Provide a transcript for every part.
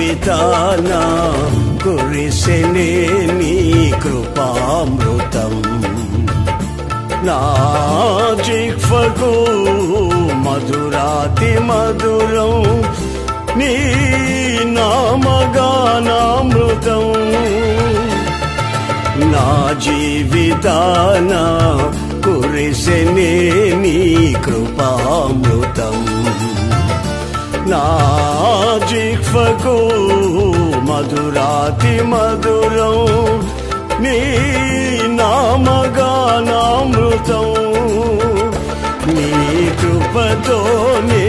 జీవితాన కురిసెనే నీ కృపామృతం నా జిహ్వకు మధురాతి మధురం నీ నామగానామృతం నా జీవితాన కురిసెనే నీ కృపామృతం నా జిహ్వకు మధురాతి మధురం నీ నామగానామృతం నీ కృపతోనే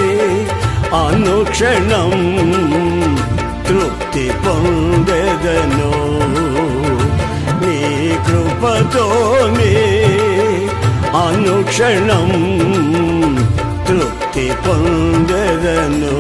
అనుక్షణం తృప్తి పొందెదను నీ కృపతోనే అనుక్షణం తృప్తి పొందెదను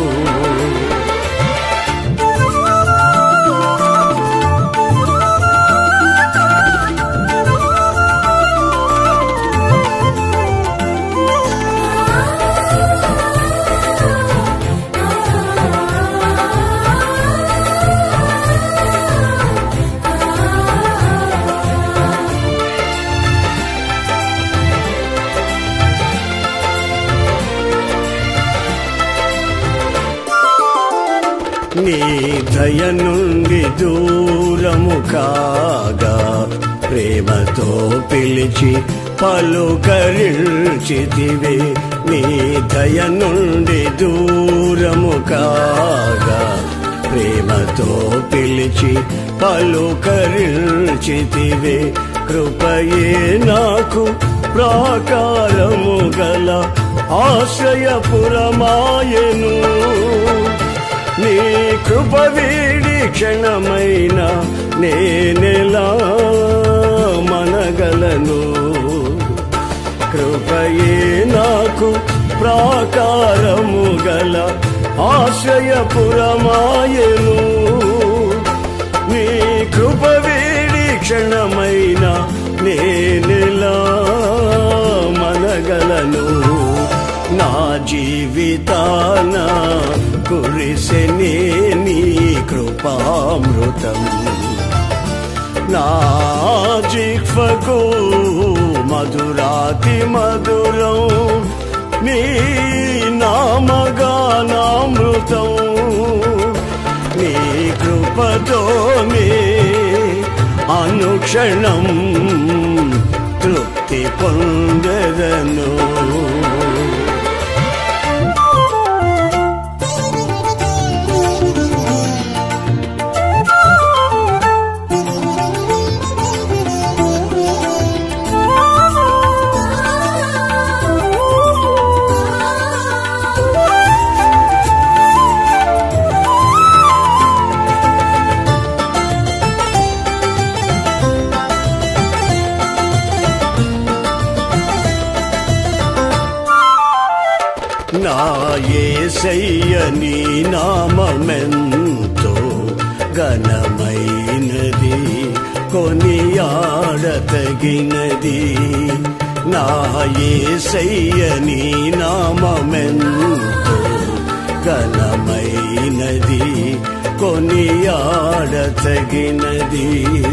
నీ దయ నుండి దూరము కాగా ప్రేమతో పిలిచి పలుకరిల్చితివే నీ దయ నుండి దూరము కాగా ప్రేమతో పిలిచి పలుకరిల్చితివే కృపయే నాకు ప్రాకారము గల ఆశ్రయపురమాయను నీ కృప వీడి క్షణమైన నేనెలా మనగలను కృపయే నాకు ప్రాకారము గల ఆశ్రయపురమాయను నీ కృప వీడి క్షణమైన నేనెలా మనగలను నా జీవితాన కురిసెనే నీ కృపామృతం నా జిహ్వకు మధురాతి మధురం నీ నామగానామృతం నీ కృపతోనే అనుక్షణం తృప్తి పొందెదను నా యేసయ్య నీ నామమెంతో ఘనమైనది కొనియాడతగినది నా యేసయ్య నీ నామమెంతో ఘనమైనది కొనియాడతగినది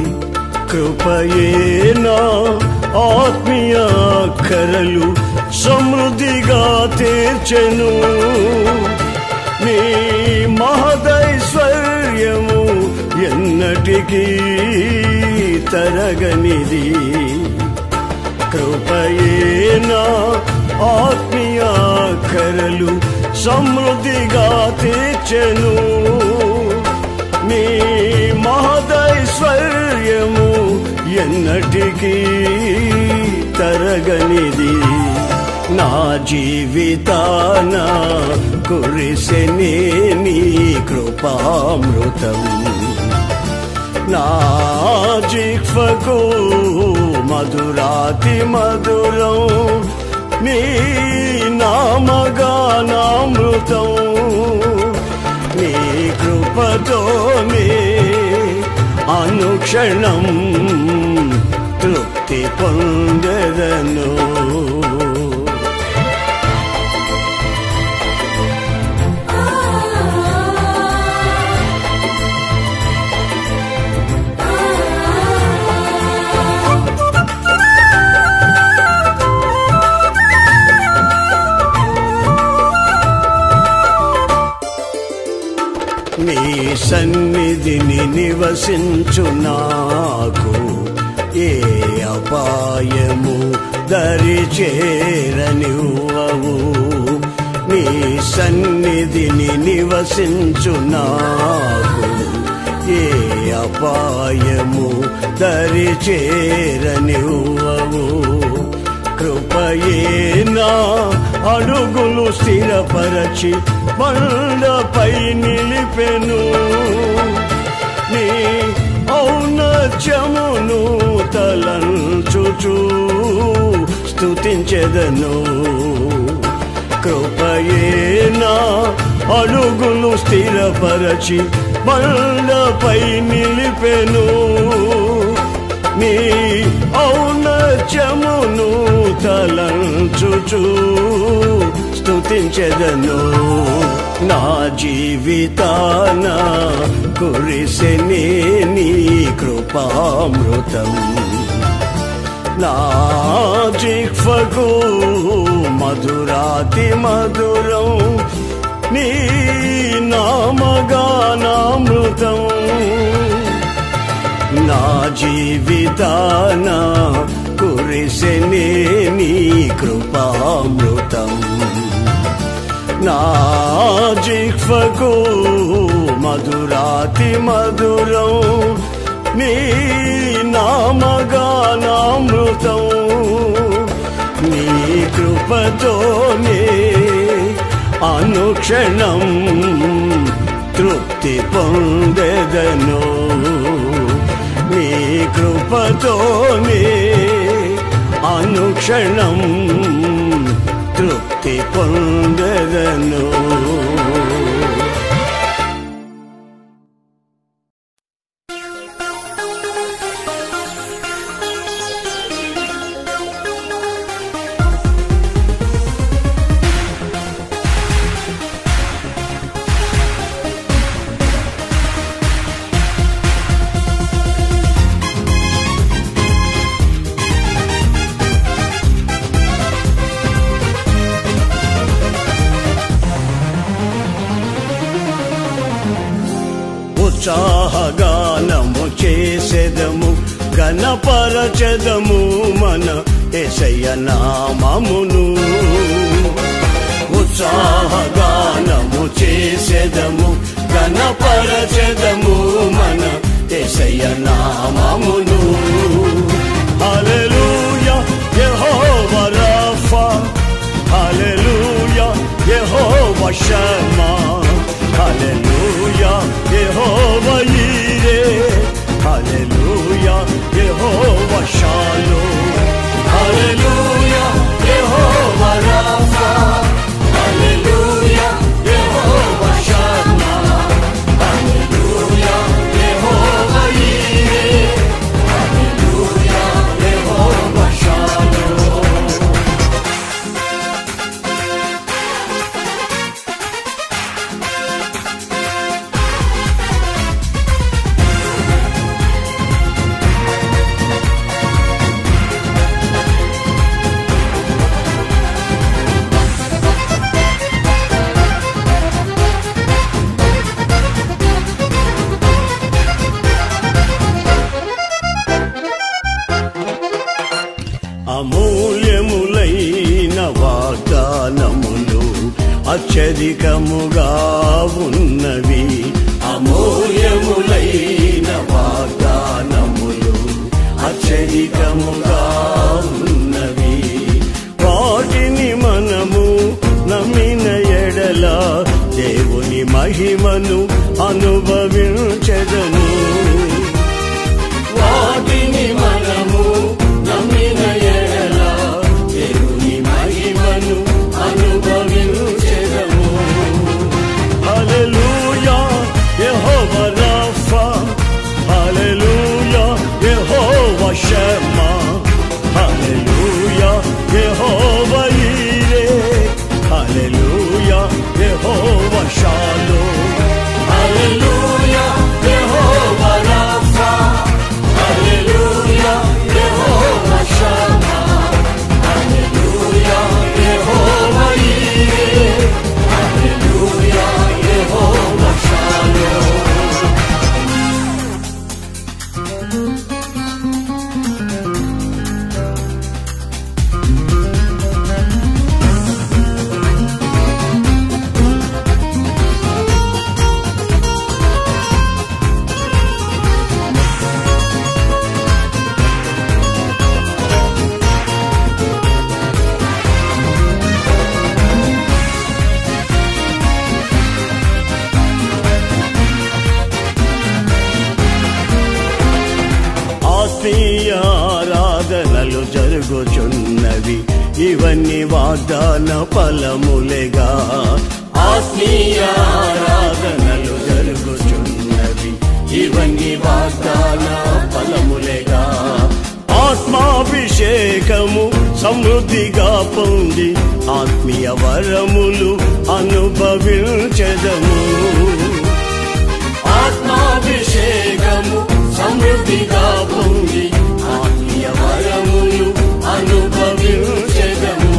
కృపయేనా ఆత్మీయ కరలు సమృద్ధిగా తీర్చెను నీ మహదైశ్వర్యము ఎన్నటికీ తరగనిది కృపయేనా ఆత్మీయ కరలు సమృద్ధిగా తీర్చెను నీ మహదైశ్వర్యము ఎన్నటికీ తరగనిది నా జీవితాన కురిసెనే నీ కృపామృతం నా జిహ్వకు మధురాతి మధురం నీ నామగానామృతం నీ కృపతోనే అనుక్షణం తృప్తి పొందెదను ఆ సన్నిధిని నివసించు నాకు ఏ అపాయము దరి చేరనివ్వవు నీ సన్నిధిని నివసించు నాకు ఏ అపాయము దరి చేరనివ్వవు కృపయేనా అడుగులు స్థిరపరచి బండపై నిలిపెను నీ ఔన్నత్యమును తలంచుచూ స్తుతించెదను కృపయేనా అడుగులు స్థిరపరచి బండపై నిలిపెను నీ ఔన్నత్యమును తలంచుచూ స్తుతించెదను నా జీవితాన కురిసెనే నీ కృపామృతం నా జిహ్వకు మధురాతి మధురం నీ నామగానామృతం నా జీవితాన కురిసెనే నీ కృపామృతం నా జిహ్వకు మధురాతి మధురం నీ నామగానామృతం నీ కృపతోనే అనుక్షణం తృప్తి పొందెదను నీ కృపతోనే అనుక్షణం తృప్తి పొందెదను ఉత్సాహగానము చేసెదము గణపరచెదము మన ఎసయ్య నామమును ఉత్సాహగానము చేసెదము గణపరచెదము మన ఎసయ్య నామమును హల్లెలూయా యెహోవా రఫా హల్లెలూయా యెహోవా షమ్మా హల్లెలూయా యెహోవా ఈరే హల్లెలూయా యెహోవా షాలోమ్ హల్లెలూయా యెహోవా రఫా హల్లెలూయా యెహోవా షమ్మా హల్లెలూయా యెహోవా ఈరే హల్లెలూయా యెహోవా షాలోమ్ అమూల్యములైన వాగ్దానములు అత్యధికముగా ఉన్నవి అమూల్యములైన వాగ్దానములు అత్యధికముగా ఉన్నవి వాటిని మనము నమ్మిన ఎడల దేవుని మహిమను అనుభవించదను వాటిని మనము నమ్మిన ఎడల దేవుని మహిమను అనుభవించెదము హల్లెలూయా యెహోవా రఫా హల్లెలూయా యెహోవా షమ్మా హల్లెలూయా యెహోవా ఈరే హల్లెలూయా యెహోవా షాలోమ్ ఆత్మీయ ఆరాధనలు జరుగుచున్నవి ఇవన్నీ వాగ్దాన ఫలములేగా ఆత్మీయ ఆరాధనలు జరుగుచున్నవి ఇవన్నీ వాగ్దాన ఫలములేగా ఆత్మాభిషేకము సమృద్ధిగా పొంది ఆత్మీయ వరములు అనుభవించదము ఆత్మాభిషేకము సమృద్ధిగా పొంది ఆత్మీయ వరములు అనుభవించదము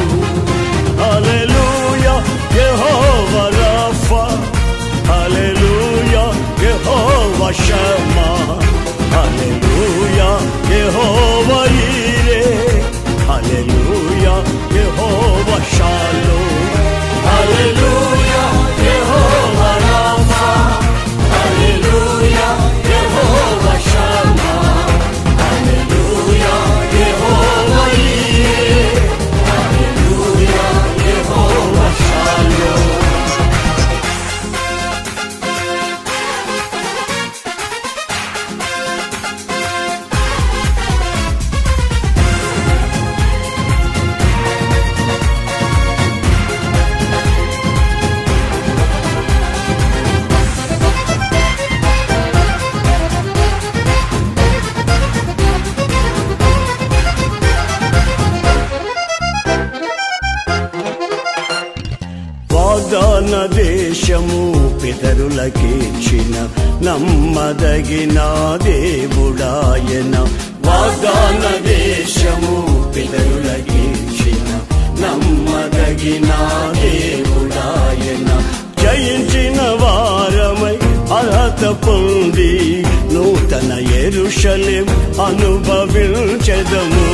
హల్లెలూయా యెహోవా రాఫా హల్లెలూయా యెహోవా షమ్మా హల్లెలూయా యెహోవా ఈరే హల్లెలూయా యెహోవా షాలోమ్ హల్లెలూయా యెహోవా రాఫా హల్లెలూయా యెహోవా షమ్మా హల్లెలూయా యెహోవా ఈరే హల్లెలూయా యెహోవా షాలోమ్ వాగ్దాన దేశము పితరులకిచ్చిన నమ్మదగిన దేవుడాయన వాగ్దాన దేశము పితరులకిచ్చిన నమ్మదగిన దేవుడాయన జయించిన వారమై అర్హత పొంది నూతన ఎరుషలేం అనుభవించదము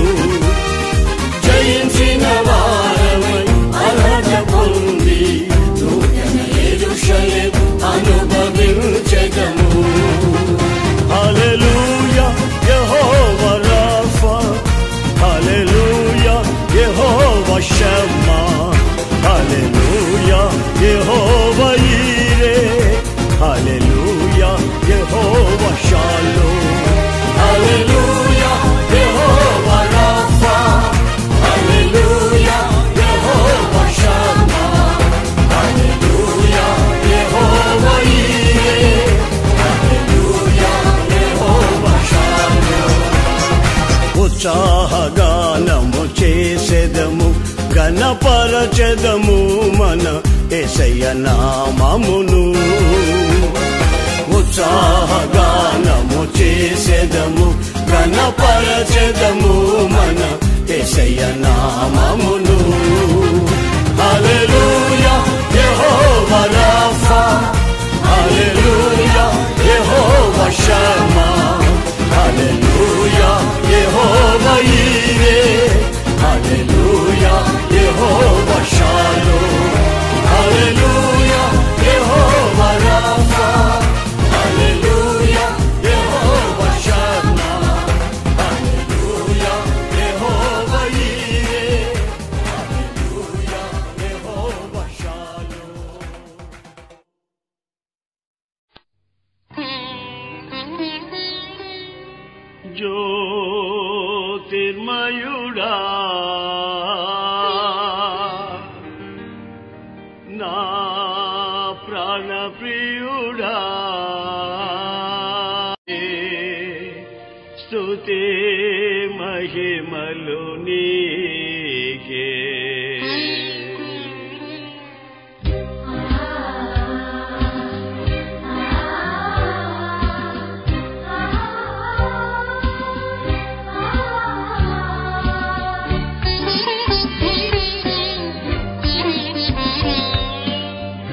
జయించిన వారమై అర్హత పొంది నూతన యెరూషలేం అనుభవించెదము హల్లెలూయా యెహోవా రాఫా హల్లెలూయా యెహోవా షమ్మా హల్లెలూయా యెహోవా ఈరే హల్లెలూయా యెహోవా షాలోమ్ హల్లెలూయా యెహోవా రాఫా హల్లెలూయా యెహోవా షమ్మా హల్లెలూయా యెహోవా ఈరే హల్లెలూయా యెహోవా షాలోమ్ ఉత్సాహగానము చేసెదము గణపరచెదము మన ఎసయ్య నామమును ఉత్సాహగానము చేసెదము గణపరచెదము మన ఎసయ్య నామమును హల్లెలూయా యెహోవా రాఫా హల్లెలూయా యెహోవా షమ్మా హల్లెలూయా యెహోవా ఈరే హల్లెలూయా యెహోవా షాలోమ్ హల్లెలూయా యెహోవా రాఫా హల్లెలూయా యెహోవా షమ్మా హల్లెలూయా యెహోవా ఈరే హల్లెలూయా యెహోవా షాలోమ్ జ్యోతిర్మయుడా నా ప్రాణప్రియుడా స్తుతి మహిమలు నీకే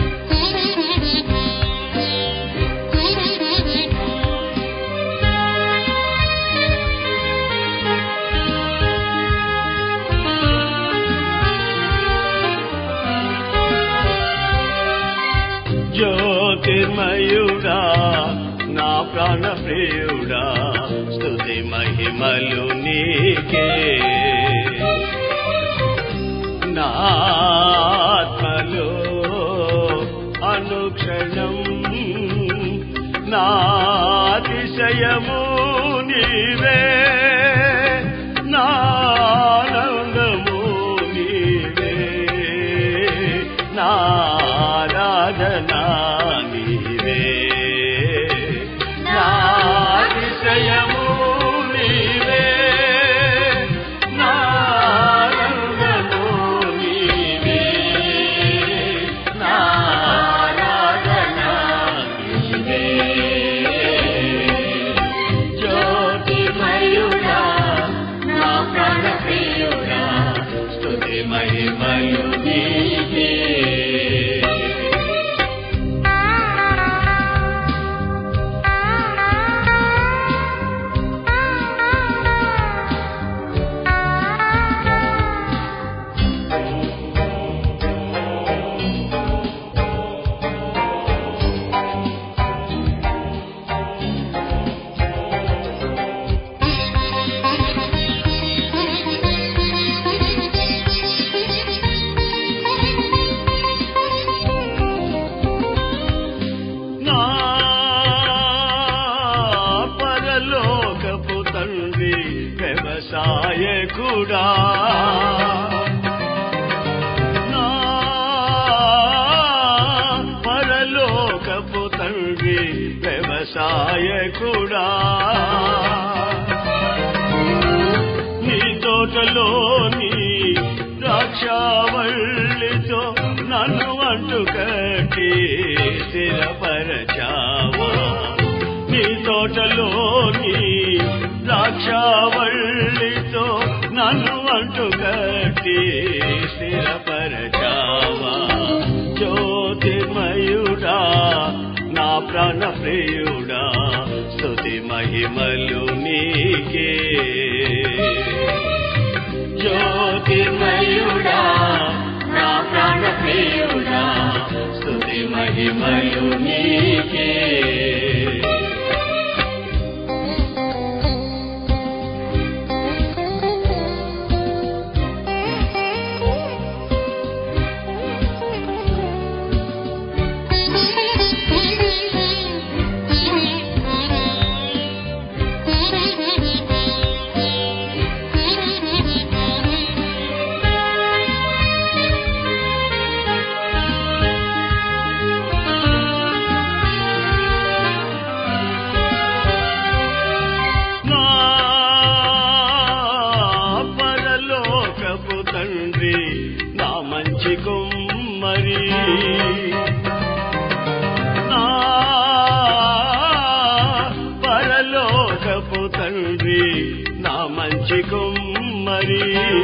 Thank you. ప్రాణ ప్రియుడా స్తుతి మహిమలు నీకే నా ఆత్మలో అనుక్షణం నా అతిశయము నీవే నా ఆనందము నీవే నా ఆరాధనా నీవే నా అతిశయము నీవే నా ఆనందము నీవే నా ఆరాధనా నీవే జ్యోతిమయుడా నా ప్రాణ ప్రియుడా స్తుతి మహిమలు నీకే నా పరలోకపు తండ్రి వ్యవసాయకుడా నా పరలోకపు తండ్రి వ్యవసాయకుడా నీ తోటలోని ద్రాక్షావల్లితో నన్ను అంటు కట్టి స్థిరపరచావా నీ తోటలోని ద్రాక్షావల్లితో నన్ను అంటు కట్టి స్థిరపరచావా జ్యోతిర్మయుడా నా ప్రాణ ప్రియుడా స్తుతి మహిమలు నీకే జ్యోతిర్మయుడా నా ప్రాణ ప్రియుడా స్తుతి మహిమలు నీకే నా పరలోకపు తండ్రి నా మంచి కుమ్మరి నా పరలోకపు తండ్రి నా మంచి కుమ్మరి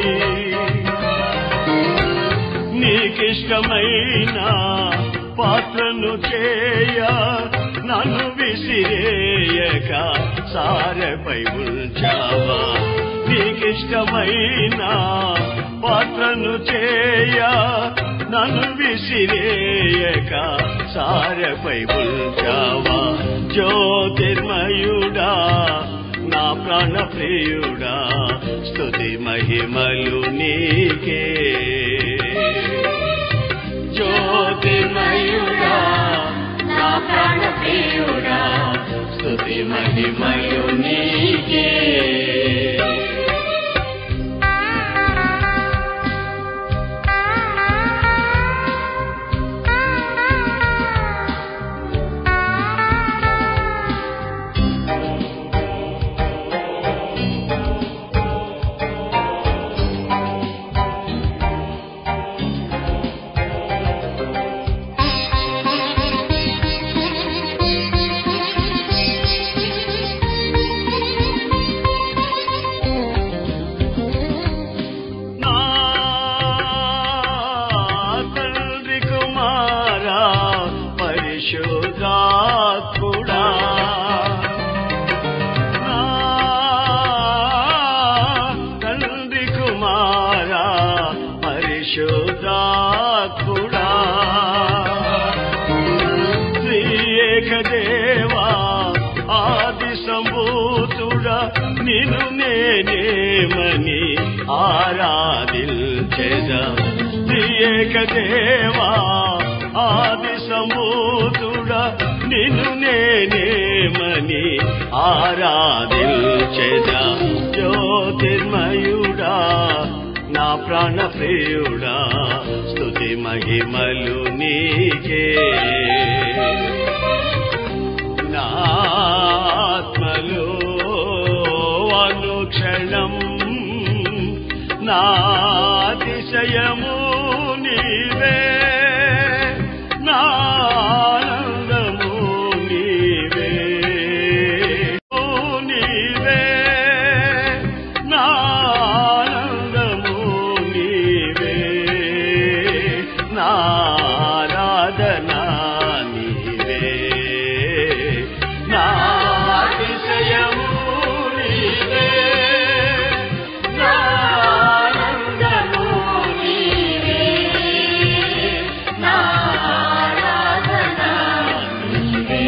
నీకిష్టమైన పాత్రను చేయ నన్ను విసిరేయక సారెపై ఉంచావా నీకిష్టమైన పాత్రను చేయ నన్ను విసిరేయక సారెపై ఉంచావా జ్యోతిర్మయుడా నా ప్రాణ ప్రియుడా స్తుతి మహిమలు నీకే జ్యోతిర్మయుడా నా ప్రాణ ప్రియుడా స్తుతి మహిమలు నీకే Thank you. నిన్ను నేనేమని ఆరాధించెదా త్రియేక దేవా ఆది సమూతుడా నిన్ను నేనేమని ఆరాధించెదా జ్యోతిర్మయుడా నా ప్రాణ ప్రియుడా స్తుతి మహిమలు నీకే నా ఆత్మలో అనుక్షణం నా అతిశయము నీవే నా ఆనందము నీవే ఓ నీవే నా ఆనందము నీవే నా ఆరాధన నీవే నా అతిశయము నీవే నా ఆనందము నీవే నా ఆరాధన నీవే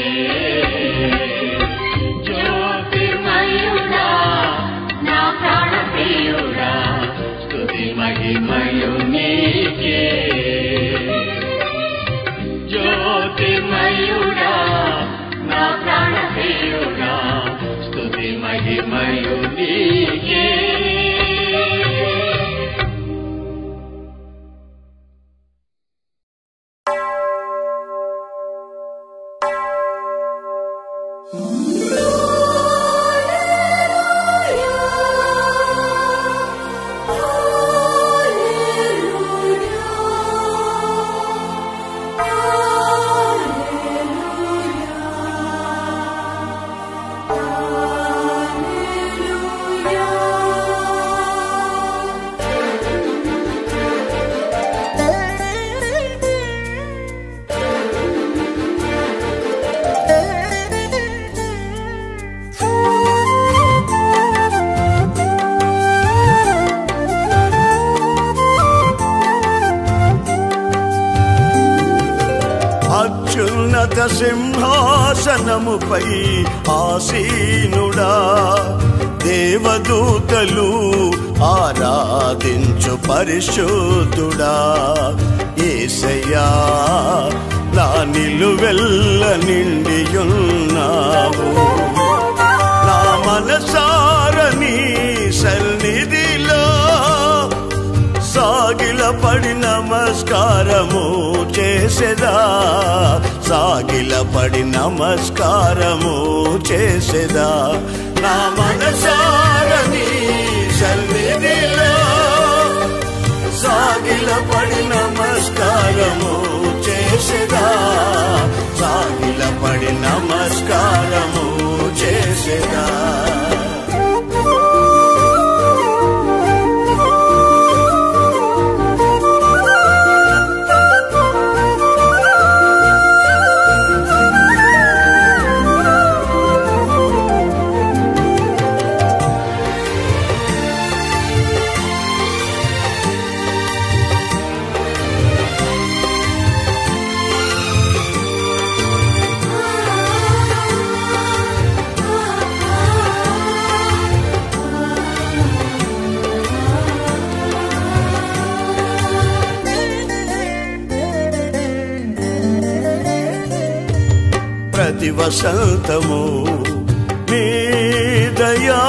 జ్యోతిర్మయుడా నా ప్రాణ ప్రియుడా స్తుతి మహిమయు నీకే జ్యోతిర్మయుడా నా ప్రాణ ప్రియుడా స్తుతి మహిమయు నీకే అత్యున్నత సింహాసనముపై ఆసీనుడా దేవదూతలు ఆరాధించు పరిశుద్ధుడా ఏసయ్యా నా నిలువెల్ల నిండియున్నావు నా మనసారని సన్నిధిలో సాగిల పడి నమస్కారము చేసేదా సాగిల పడి నమస్కారము చేసేదా నా మనసారని సన్నిధిలో సాగిల పడి నమస్కారము చేసేదా సాగిల పడి నమస్కారము చేసేదా ప్రతి వసంతము నీ దయా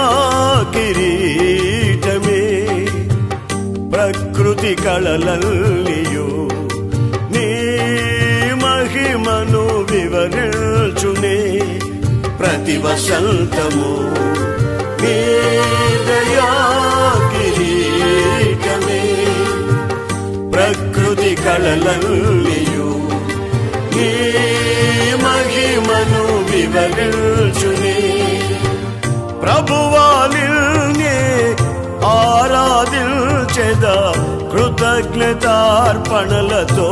కిరీటమే ప్రకృతి కళలల్లియు నీ మహిమను వివరించునే ప్రతి వసంతము నీ దయా కిరీటమే ప్రకృతి కళలల్లియు నీ మహిమను వివరించునే ప్రభువాలిల్నే ఆరాధించెదా కృతజ్ఞతార్పణలతో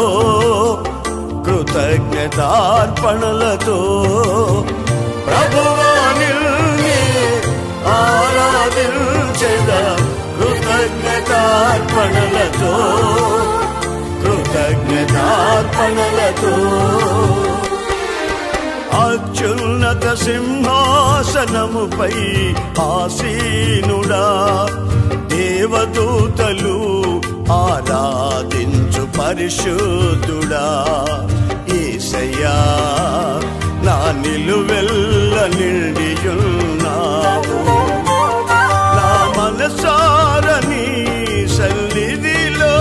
కృతజ్ఞతార్పణలతో ప్రభువానిల్నే ఆరాధించెదా కృతజ్ఞతార్పణలతో కృతజ్ఞతార్పణలతో అత్యున్నత అత్యున్నత సింహాసనముపై ఆసీనుడా దేవదూతలు ఆరాధించు పరిశుద్ధుడా ఈసయ్యా నా నిలువెల్ల నిండియున్నావు నా మనసారని సన్నిధిలో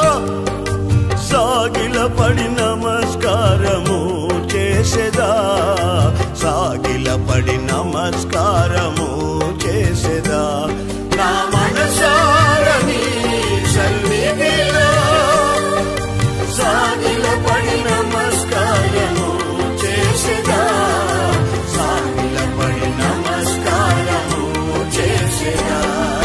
సాగిల పడి నమస్కారము చేసేదా సాగిల పడి నమస్కారము చేసేదా నా మనసారని సన్నిధిలో సాగిల పడి నమస్కారము చేసేదా సాగిల పడి నమస్కారము చేసేదా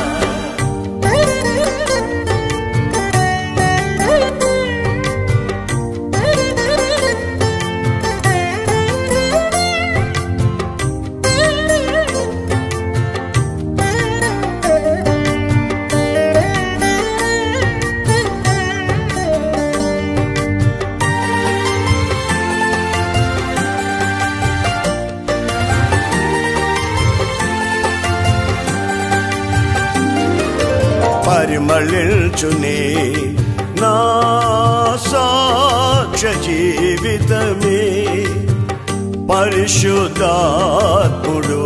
పరిమళించునే నా సాక్ష జీవితమే పరిశుద్ధాత్ముడు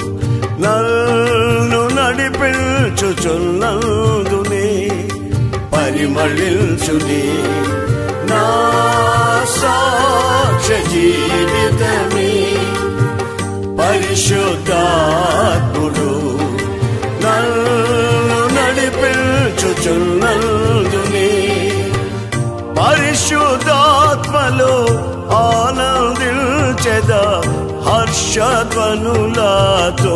నన్ను నడిపించుచున్నందునే పరిమళించునే నా సాక్ష జీవితమే పరిశుద్ధాత్ముడు నన్ను నడిపించుచున్నందునే పరిశుద్ధాత్మలో ఆనందించెద హర్షధ్వనులతో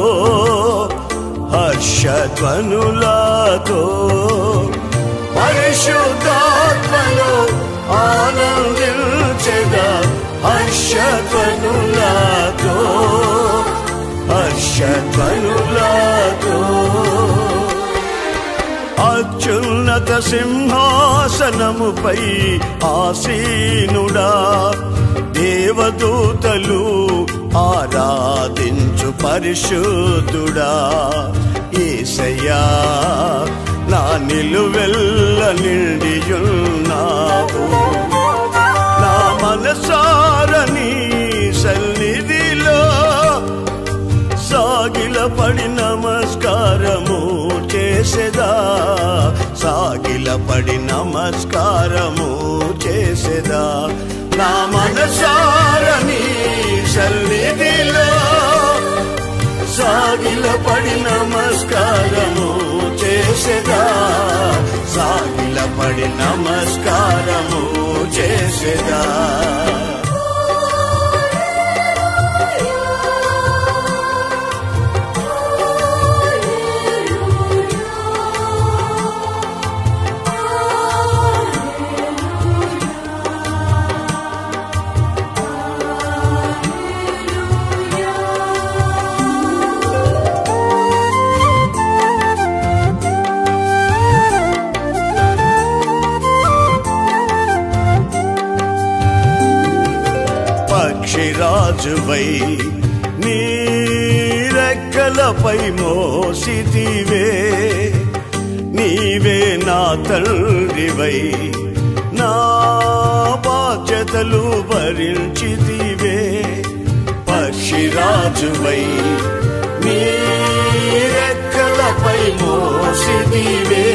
హర్షధ్వనులతో పరిశుద్ధాత్మలో ఆనందించెద హర్షధ్వనులతో హర్షధ్వనులతో అత్యున్నత సింహాసనముపై ఆసీనుడా దేవదూతలు ఆరాధించు పరిశుద్ధుడా ఏసయ్యా నా నిలువెల్ల నిండియున్నావు నా మనసారని సన్నిధిలో సాగిల పడి నమస్కారము చేసేదా సాగిల పడి నమస్కారము చేసేదా నా మనసారని సన్నిధిలో సాగిల పడి నమస్కారము చేసేదా సాగిల పడి నమస్కారము చేసేదా పక్షిరాజువై నీరెక్కలపై మోసిదివే నీవే నా తండ్రివై నా బాధ్యతలు భరించిదివే పక్షిరాజువై నీరెక్కలపై మోసిదివే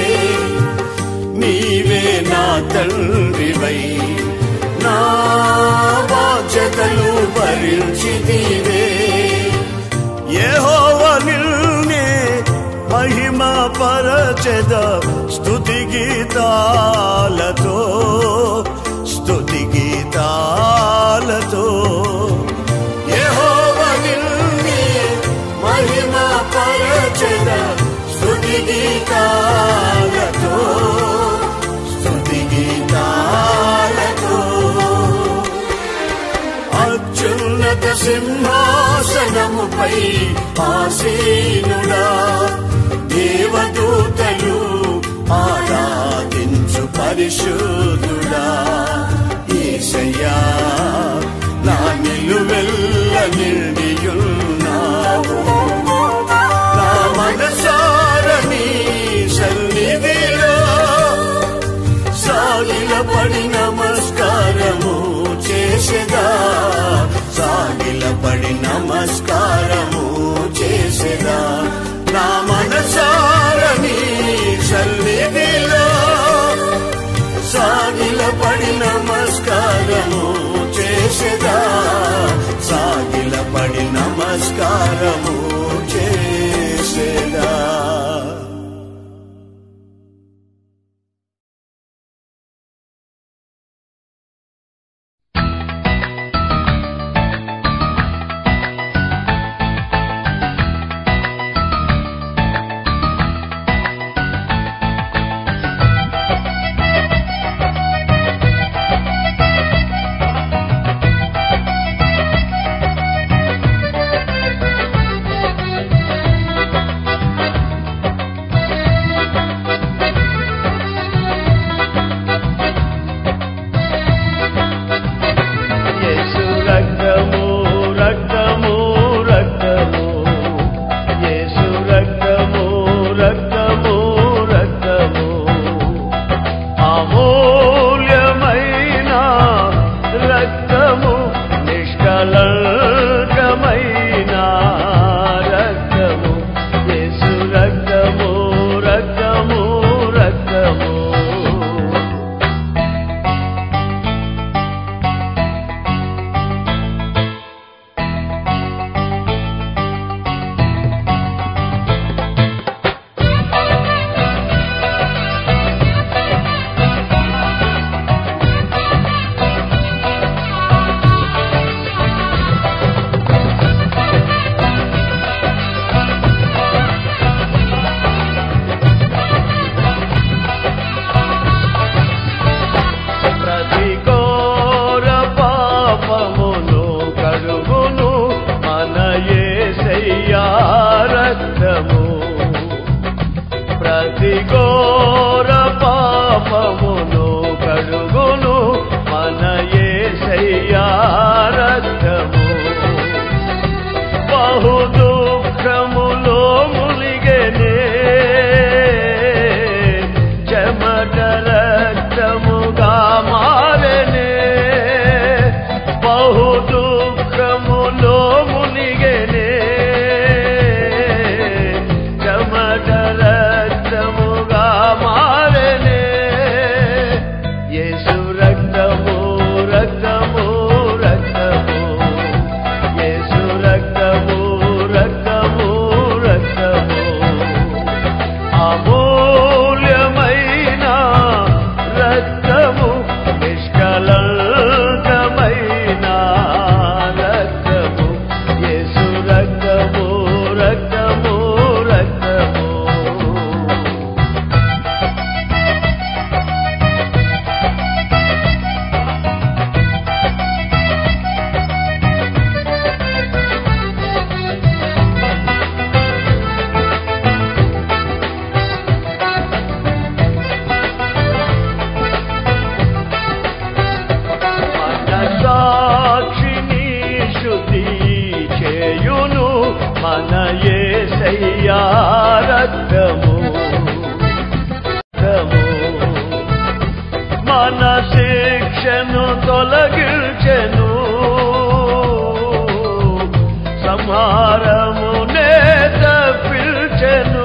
నీవే నా తండ్రివై నా బాధ్యతలు భరించిదివే యెహోవ నిన్నే మహిమ పరచెద స్తుతి గీతాలతో స్తుతి గీతాలతో యెహోవ నిన్నే మహిమ పరచెద స్తుతి గీతాలతో స్తుతి గీతాలతో అత్యున్నత సింహాసనముపై ఆసీనుడా దేవదూతలు ఆరాధించు పరిశుద్ధుడా ఈశయ్యా నా నిలువెల్ల నిండియున్న పడి నమస్కారము చేసేదా నా మనసారని సన్నిధిలో సాగిల పడి నమస్కారము చేసేదా సాగిల పడి నమస్కారము చేసేదా యేసు రక్తము రక్తము రక్తము యేసు రక్తము రక్తము రక్తము అమూల్యమైన రక్తము నిష్కలంకమైన రక్తము యేసు రక్తము రక్తము రక్తము ప్రతి ఘోర పాపమును కడుగును మన యేసయ్యా రక్తము ప్రతి ఘోర పాపమును కడుగును మన యేసయ్యా రక్తము బహు దుఃఖములో ములిగెనే చెమట రక్తముగా మారనే బహు దుఃఖములో మునిగెనే చెమట రక్తముగా మారనే యేసు రక్తము రక్తము రక్తము యేసు రక్తము రక్తము రక్తము అమూల్యమైన రక్తము నిష్కలంకమైన రక్తము యేసు రక్తము రక్తము రక్తము సాక్షిని శుద్ధి చేయును మన యేసయ్యా రక్తము రక్తము మన శిక్షను తొలగించెను సంహారమునే తప్పించెను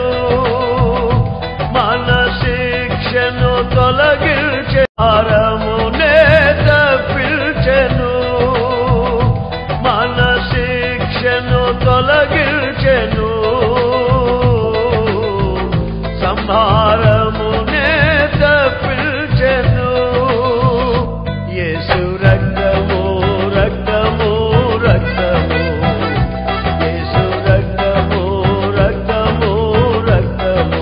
మన శిక్షను తొలగించె హారమునే తప్పించెను మన శిక్షను తొలగించెను సంహారమునే తప్పించెను యేసు రక్తము రక్తము రక్తము యేసు రక్తము రక్తము రక్తము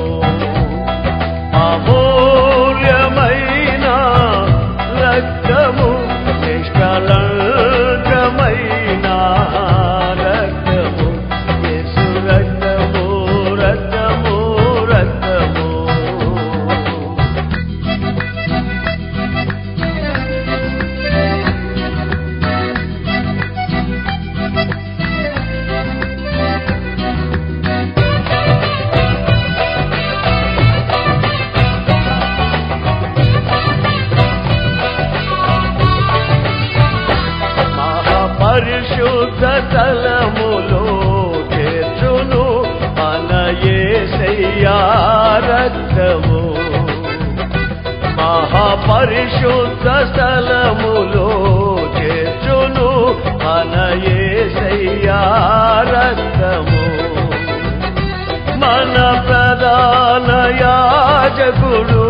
అమూల్యమైన రక్తము నిష్కలంకమైన రక్తము యేసు రక్తము రక్తము రక్తము రక్తము మహాపరిశుద్ధ స్థలములో చేర్చును మన యేసయ్యా రక్తము మన ప్రధాన యాజకుడు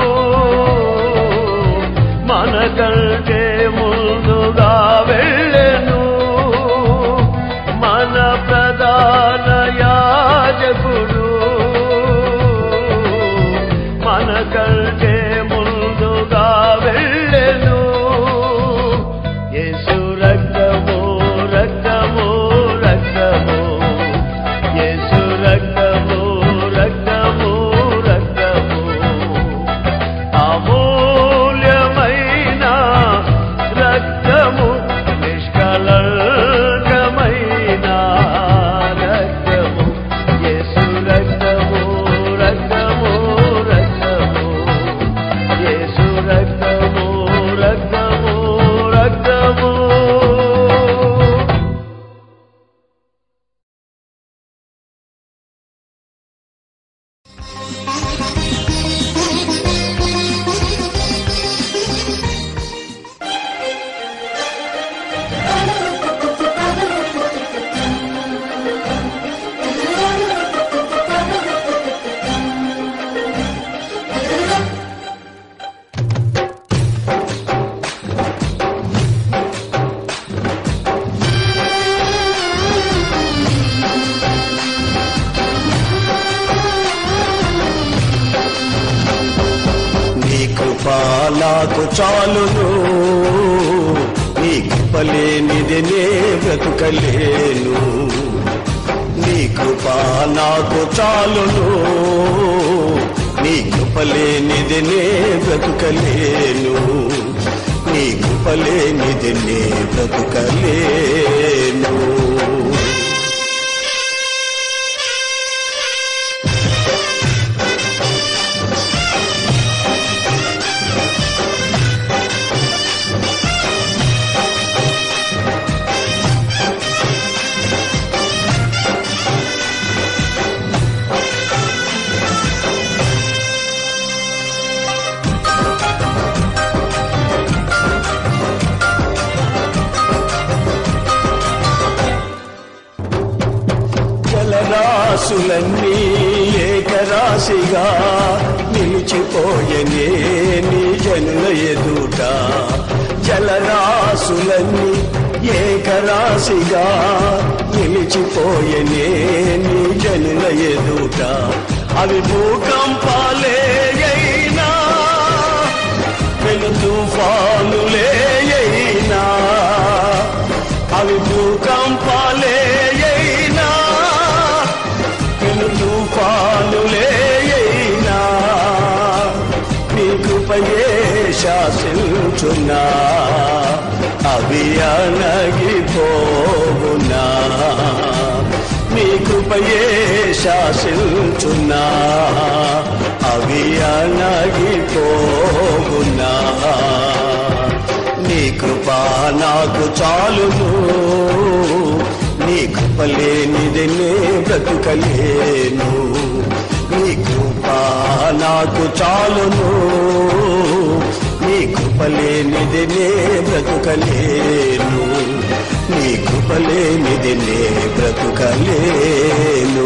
మన కంటే ముందుగా వెళ్ళెను మన ప్రధాన యాజకుడు మన కంటే ముందుగా వెళ్ళెను యేసు రక్తము రక్తము రక్తము యేసు రక్తము రక్తము రక్తము అమూల్యమైన రక్తము నిష్కలంకమైన రక్తము యేసు రక్తము రక్తము రక్తము యేసు రక్తము రక్తము రక్తము నీ కృప నాకు చాలును నీ కృపలేనిది నే బ్రతుకలేను నీ కృప నాకు చాలును నీ కృపలేనిది నే బ్రతుకలేను నీ కృపలేనిది నే బ్రతుకలేను జలరాశులన్నీ ఏకరాశిగా నిలిచిపోయనే నీ జనుల ఎదుట జలరాశులన్నీ ఏకరాశిగా నిలిచిపోయనే నీ జనుల ఎదుట అవి భూకంపాలే అయినా పెను తుఫానులే అయినా అవి భూకంపాలే అయినా పెను తుఫానులే అయినా నీ కృపయే శాసించున్నా అవి అనగిపోవునా నీ కృపయే శాసించున్నా అవి అనగిపోవునా నీ కృప నాకు చాలును నీ కృప లేనిది నే బ్రతుకలేను నీ కృప నాకు చాలును నీ కృప లేనిది నే బ్రతుకలేను నీ కృప లేనిది నే బ్రతుకలేను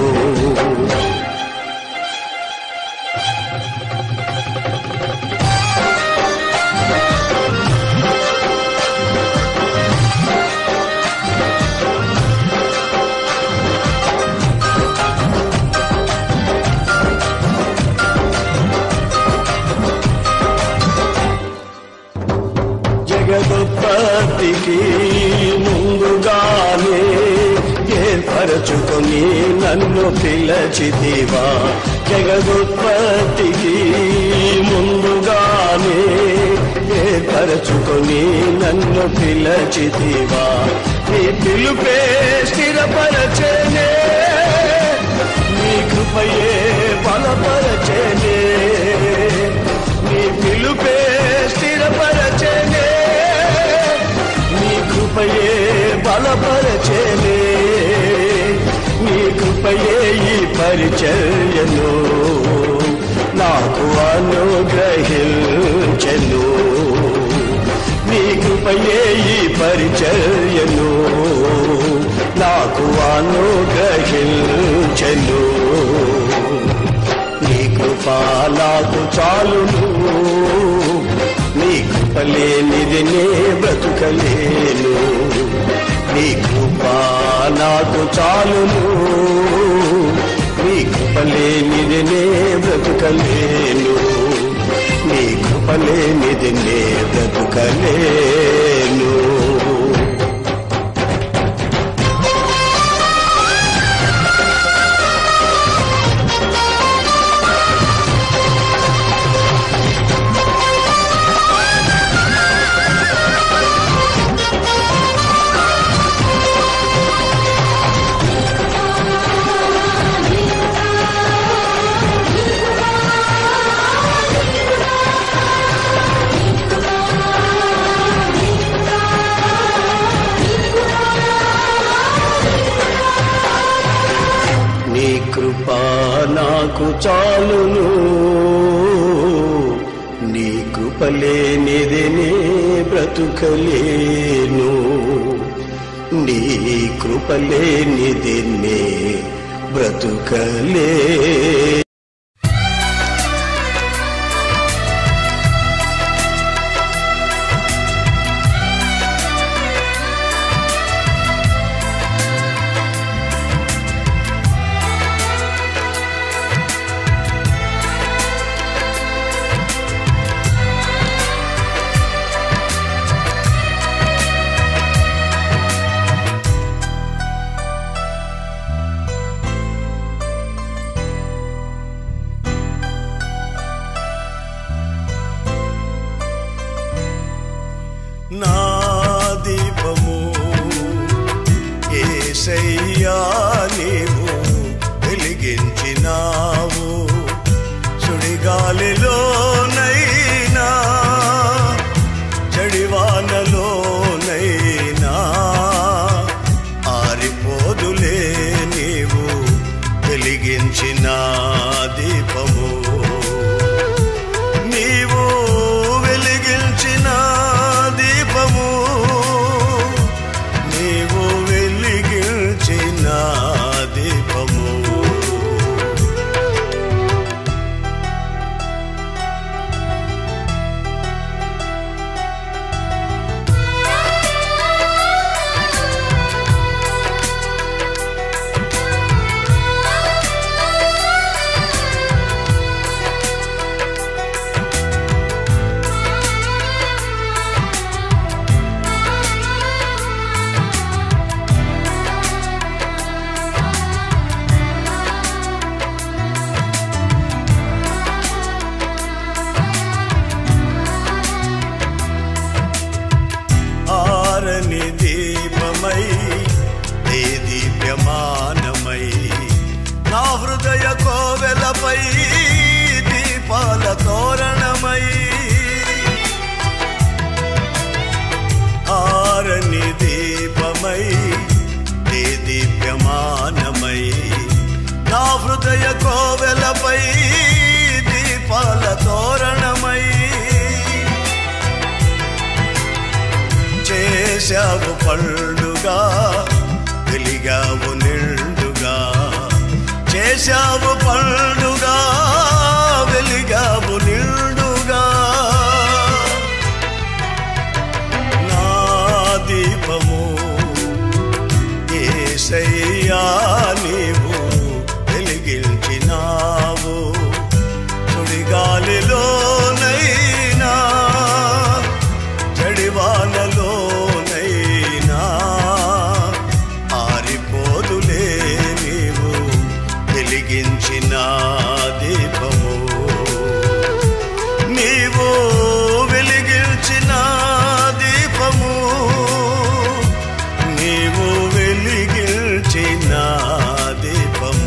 జగదుత్పత్తికి ముందుగానే ఏర్పరచుకొని నన్ను పిలచితివా జగదుత్పత్తికి ముందుగానే ఏర్పరచుకొని నన్ను పిలచితివా నీ పిలుపే స్థిరపరచనే నీ కృపయే బలపరచనే నీ పిలుపే స్థిరపరచనే నీ కృపయే బలపరచనే నీ కృపయే ఈ పరిచర్యను నాకు అనుగ్రహించెను నీ కృపయే ఈ పరిచర్యను నాకు అనుగ్రహించెను నీ కృప నాకు చాలును నీ కృప లేనిది నే బ్రతుకలేను నీ కృప నాకు చాలును నీ కృప లేనిది నే బ్రతుకలేను నీ కృప లేనిది నే బ్రతుకలేను నీ కృప నాకు చాలును నీ కృప లేనిది నే బ్రతుకలేను నీ కృప లేనిది నే బ్రతుకలే నా దీపము ఏసయ్యా నీవు వెలిగించినావు సుడిగాలిలోనైనా చడివానలోనైనా ఆరిపోదులే నీవు వెలిగించిన దీపము నీవు వెలిగించిన దీపము నీవు వెలిగించిన దీపము ఆరని దీపమై దే దీప్యమానమై నా హృదయ కోవెలపై దీపాల తోరణమై ఆరని దీపమై దే దీప్యమానమై నా హృదయ కోవెలపై దీపాల తోరణమై చేశావు పండుగా వెలిగావు నిండుగా చేశావు పండుగా వెలిగావు నిండుగా నా దీపము ఏసయ్యా నీవు వెలిగించినావు సుడిగాలిలోనైనా చడివానలోనైనా ఆరిపోదులే నీవు వెలిగించిన దీపము నీవు వెలిగించిన దీపము నీవు వెలిగించిన దీపము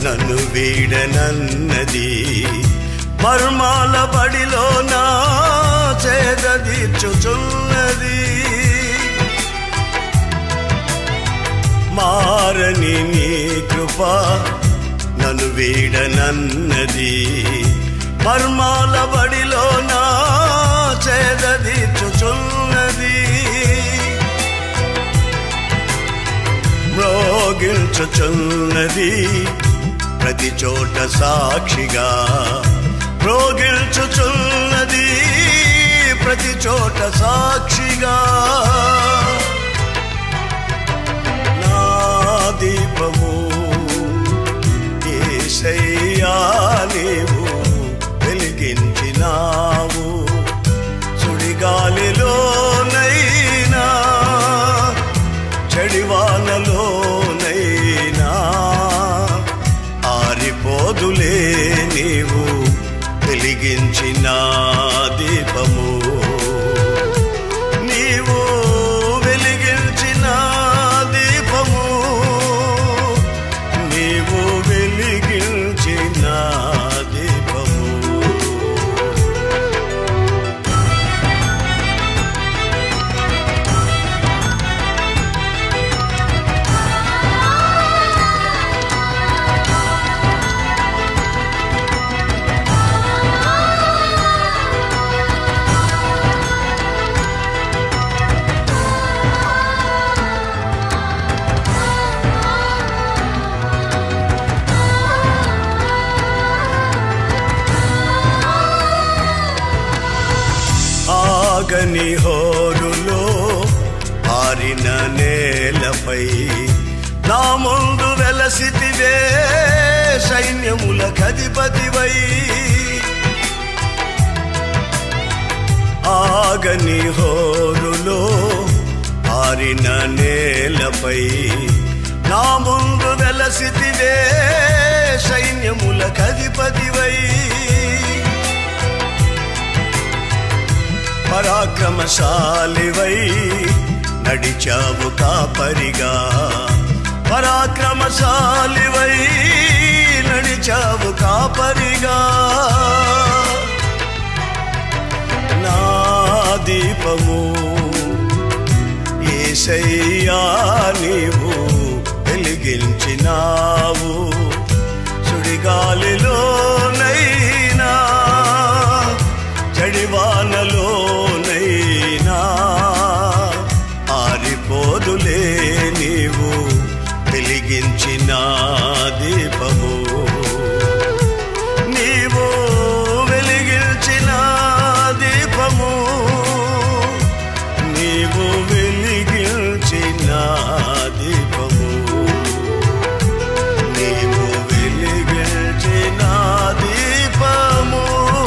నన్ను వీడనన్నది మర్మాల బడిలో నా చేదీర్చుచున్నది మారని నీ కృప నన్ను వీడనన్నది మర్మాల బడిలో నా చేదీర్చుచున్నది మ్రోగిల్చుచున్నది ప్రతి చోట సాక్షిగా మ్రోగిల్చుచున్నది ప్రతి చోట సాక్షిగా నా దీపము ఏసయ్యా నీవు వెలిగించినావు సుడిగాలిలోనైనా చడివానలోనైనా ఆరిపోదులే నీవు వెలిగించిన దీపము నీవు వెలిగించిన దీపము నీవు వెలిగించిన దీపము ఆగని హోరులో ఆరిన నేలపై నా ముందు వెలసితివే సైన్యముల కధిపతివై ఆగని హోరులో ఆరిన నేలపై నా ముందు వెలసితివే సైన్యముల కధిపతివై పరాక్రమశాలివై నడిచావు కాపరిగా పరాక్రమశాలివై నడిచావు కాపరిగా నా దీపము ఏసయ్యా నీవు వెలిగించినావు సుడిగాలిలోనైనా చడివానలోనైనా ఆరిపోదులే నీవు వెలిగించిన దీపము నీవు వెలిగించిన దీపము నీవు వెలిగించిన దీపము నీవు వెలిగించిన దీపము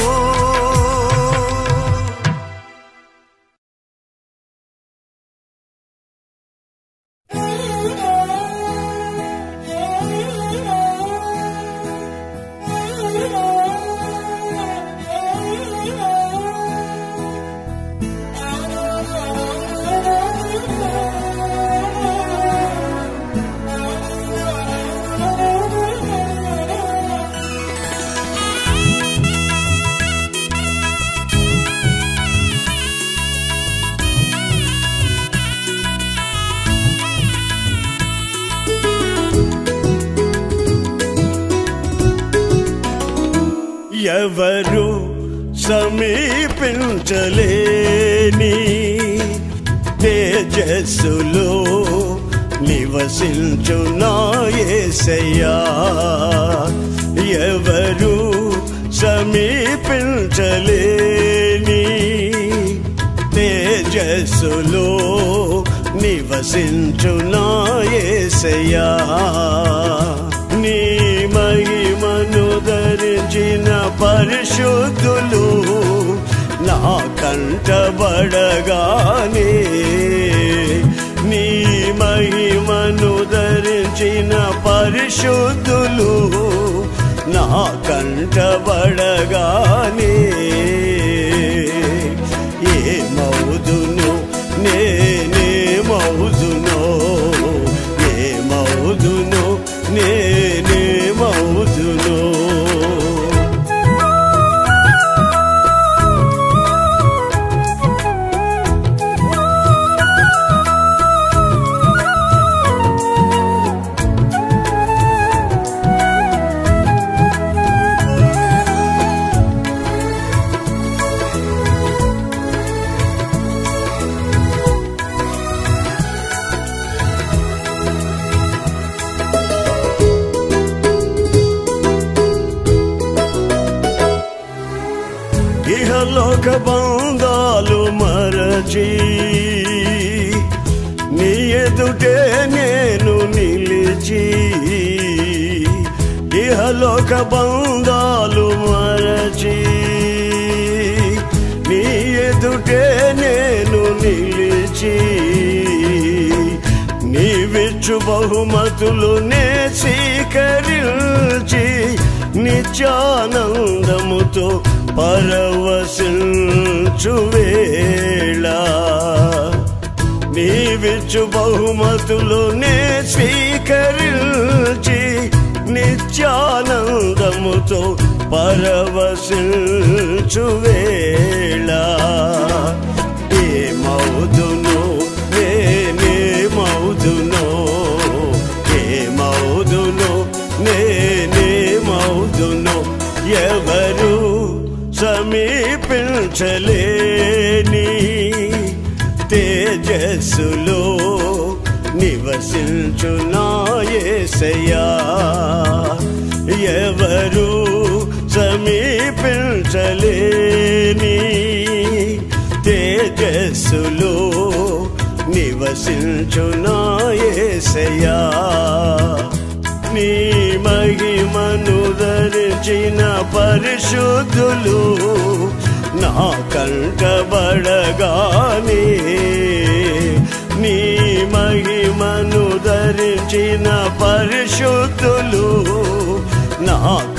ఎవరు సమీపించలేని తేజస్సులో నివసించు నాయసయ్యా ఎవరు సమీపించలేని తేజస్సులో నివసించు నాయసయ్యా నీ మహిమను ధరించిన పరిశుద్ధులు నా కంటబడగానే నీ మహిమను ధరించిన పరిశుద్ధులు నా కంటబడగానే ఏ మౌదును నేనే మౌదునో ఏ మౌదును నేనే మౌదునో ఇహలోక బంధాలు మరచి నీ ఎదుటే నేను నిలిచి ఇహలోక బంధాలు మరచి నీ ఎదుటే నేను నిలిచి నీవిచ్చు బహుమతులు నే స్వీకరించి నిత్యానందముతో పరవశించు వేళ నీవిచ్చు బహుమతులు నే స్వీకరించి నిత్యానందముతో పరవశించు వేళ ఏమవుదును నేనేమవుదును ఏమవుదును నేనేమవుదును ఎవరు సమీపించలేని తేజస్సులో నివసించు నాయసయ్యా ఎవరు సమీపించలేని తేజస్సులో నివసించు నాయసయ్యా నీ మహిమను ధరించిన పరిశుద్ధులు నా కంటబడగానే నీ మహిమను ధరించిన పరిశుద్ధులు నా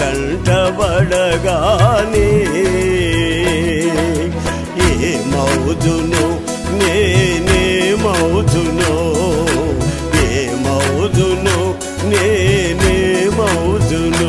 కంటబడగానే ఏ మౌదును నేనే మౌదును ఏ మౌదును నేనే మౌదును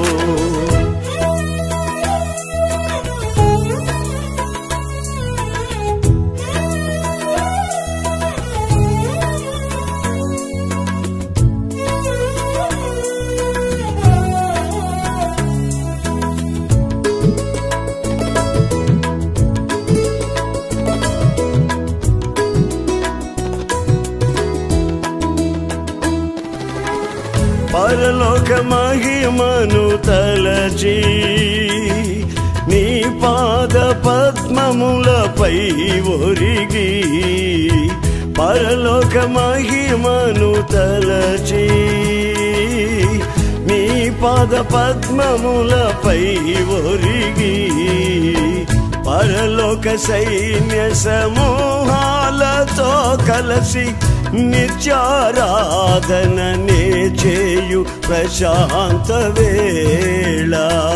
పరలోక మహిమను తలచి నీ పాద పద్మములపై ఒరిగి పరలోక మహిమను తలచి నీ పాద పద్మములపై ఒరిగి పరలోక సైన్య సమూహాలతో కలసి నిత్యారాధననే చేయు ప్రశాంత వేళ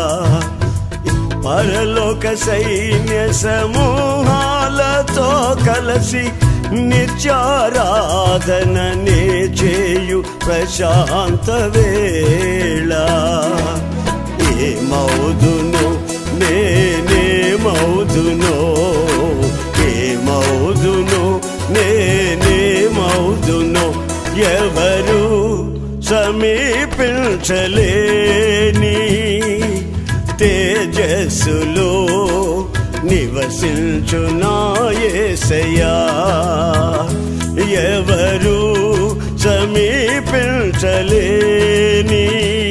పరలోక సైన్య సమూహాలతో కలసి నిత్యారాధననే చేయు ప్రశాంత వేళ ఏ మౌదును నేనే మౌదును ఏ మౌదును నేనే మౌదును ఎవరు సమీపించలేని తేజస్సులో నివసించు నాయసయ్యా ఎవరు సమీపించలేని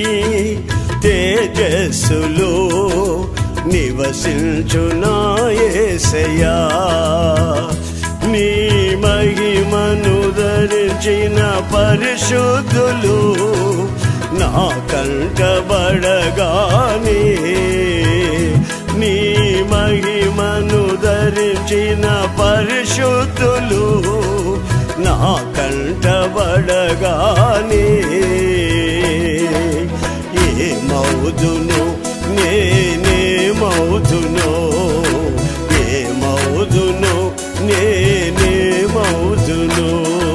తేజస్సులో నివసించు నాయసయ్యా నీ మహిమను ధరించిన పరిశుద్ధులు నా కంటబడగానే నీ మహిమను ధరించిన పరిశుద్ధులు నా కంటబడగానే ఏ మౌదును నేనే మౌదును ఏ మౌదును నేనే మౌదును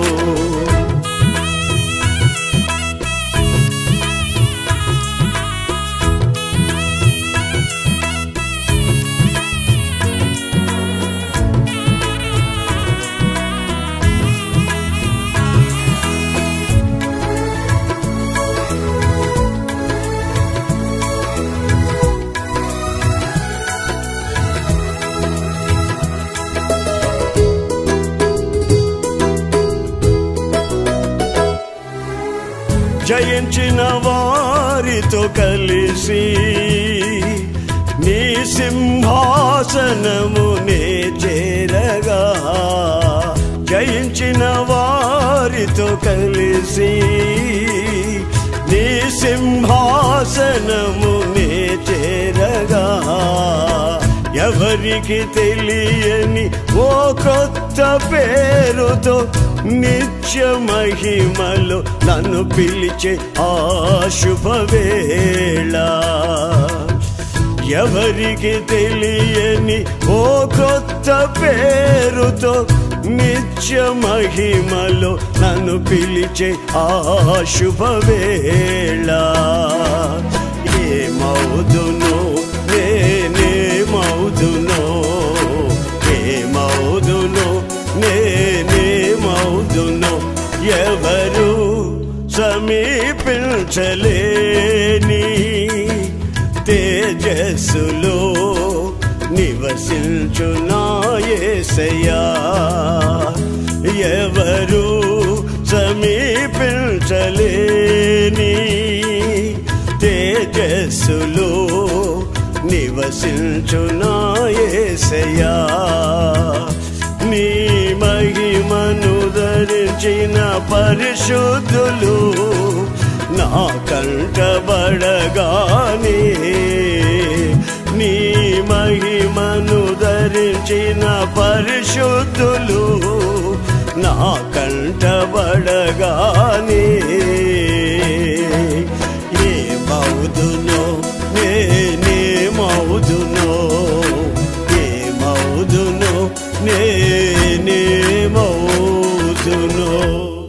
జయించిన వారితో కలిసి నీ సింహాసనముపై సింహాసనమునే చేరగా జయించిన వారితో కలిసి నీ సింహాసనమునే చేరగా ఎవరికి తెలియని ఓ కొత్త పేరుతో నిత్య మహిమలో నన్ను పిలిచే ఆ శుభవేళ ఎవరికి తెలియని ఓ కొత్త పేరుతో నిత్య మహిమలో నన్ను పిలిచే ఆ శుభవేళ ఏమవుదును నేనేమవుదును ఏమవుదును నేనేమవుదును ఎవరు సమీపించలేని తేజస్సులో నివసించునాయసయ్యా ఎవరు సమీపించలేని తేజస్సులో నివసించునాయసయ్యా నీ మహిమను ధరించిన పరిశుద్ధులు నా కంటబడగానే నీ మహిమను ధరించిన పరిశుద్ధులు నా కంటబడగానే ఏ మౌదునో నేనే మౌదునో ఏ మౌదునో నేనే మౌదునో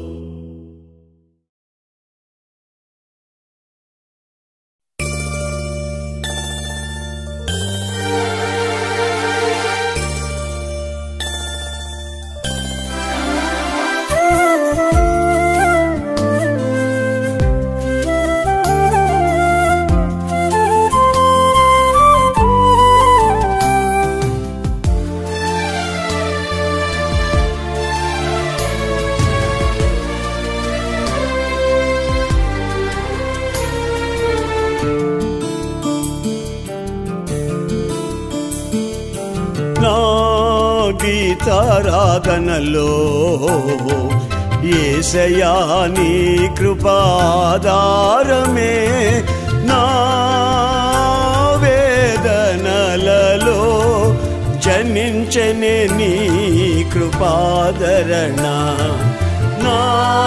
నా గీతారాధనలో ఏసయా నీ కృపాదారమే నా వేదనలలో జనించనే నీ కృపాదరణ నా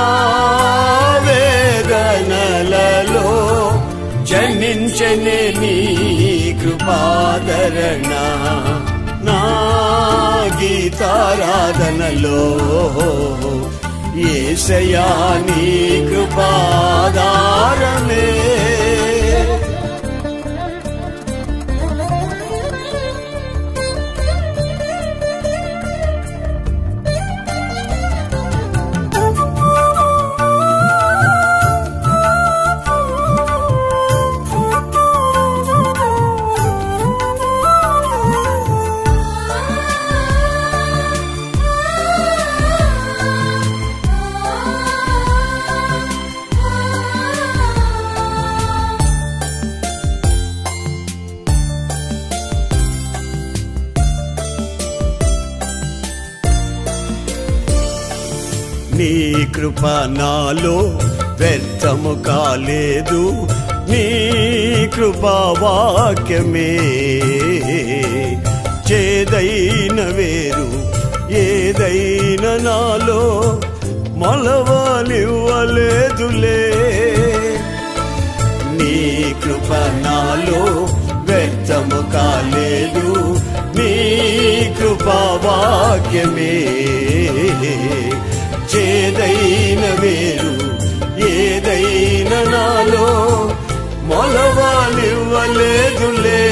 వేదనలలో జనించనే నీ కృపాదరణ నా గీతారాధనలో ఏసయా నీ కృపాదారమే నీ కృప నాలో వ్యర్థము కాలేదు నీ కృపా వాక్యమే చేదైన వేరు ఏదైన నాలో మొలవనివ్వలేదులే నీ కృప నాలో వ్యర్థము కాలేదు నీ కృపా వాక్యమే చేదైన వేరు ఏదైన నాలో మొలవాలివ్వలేదులే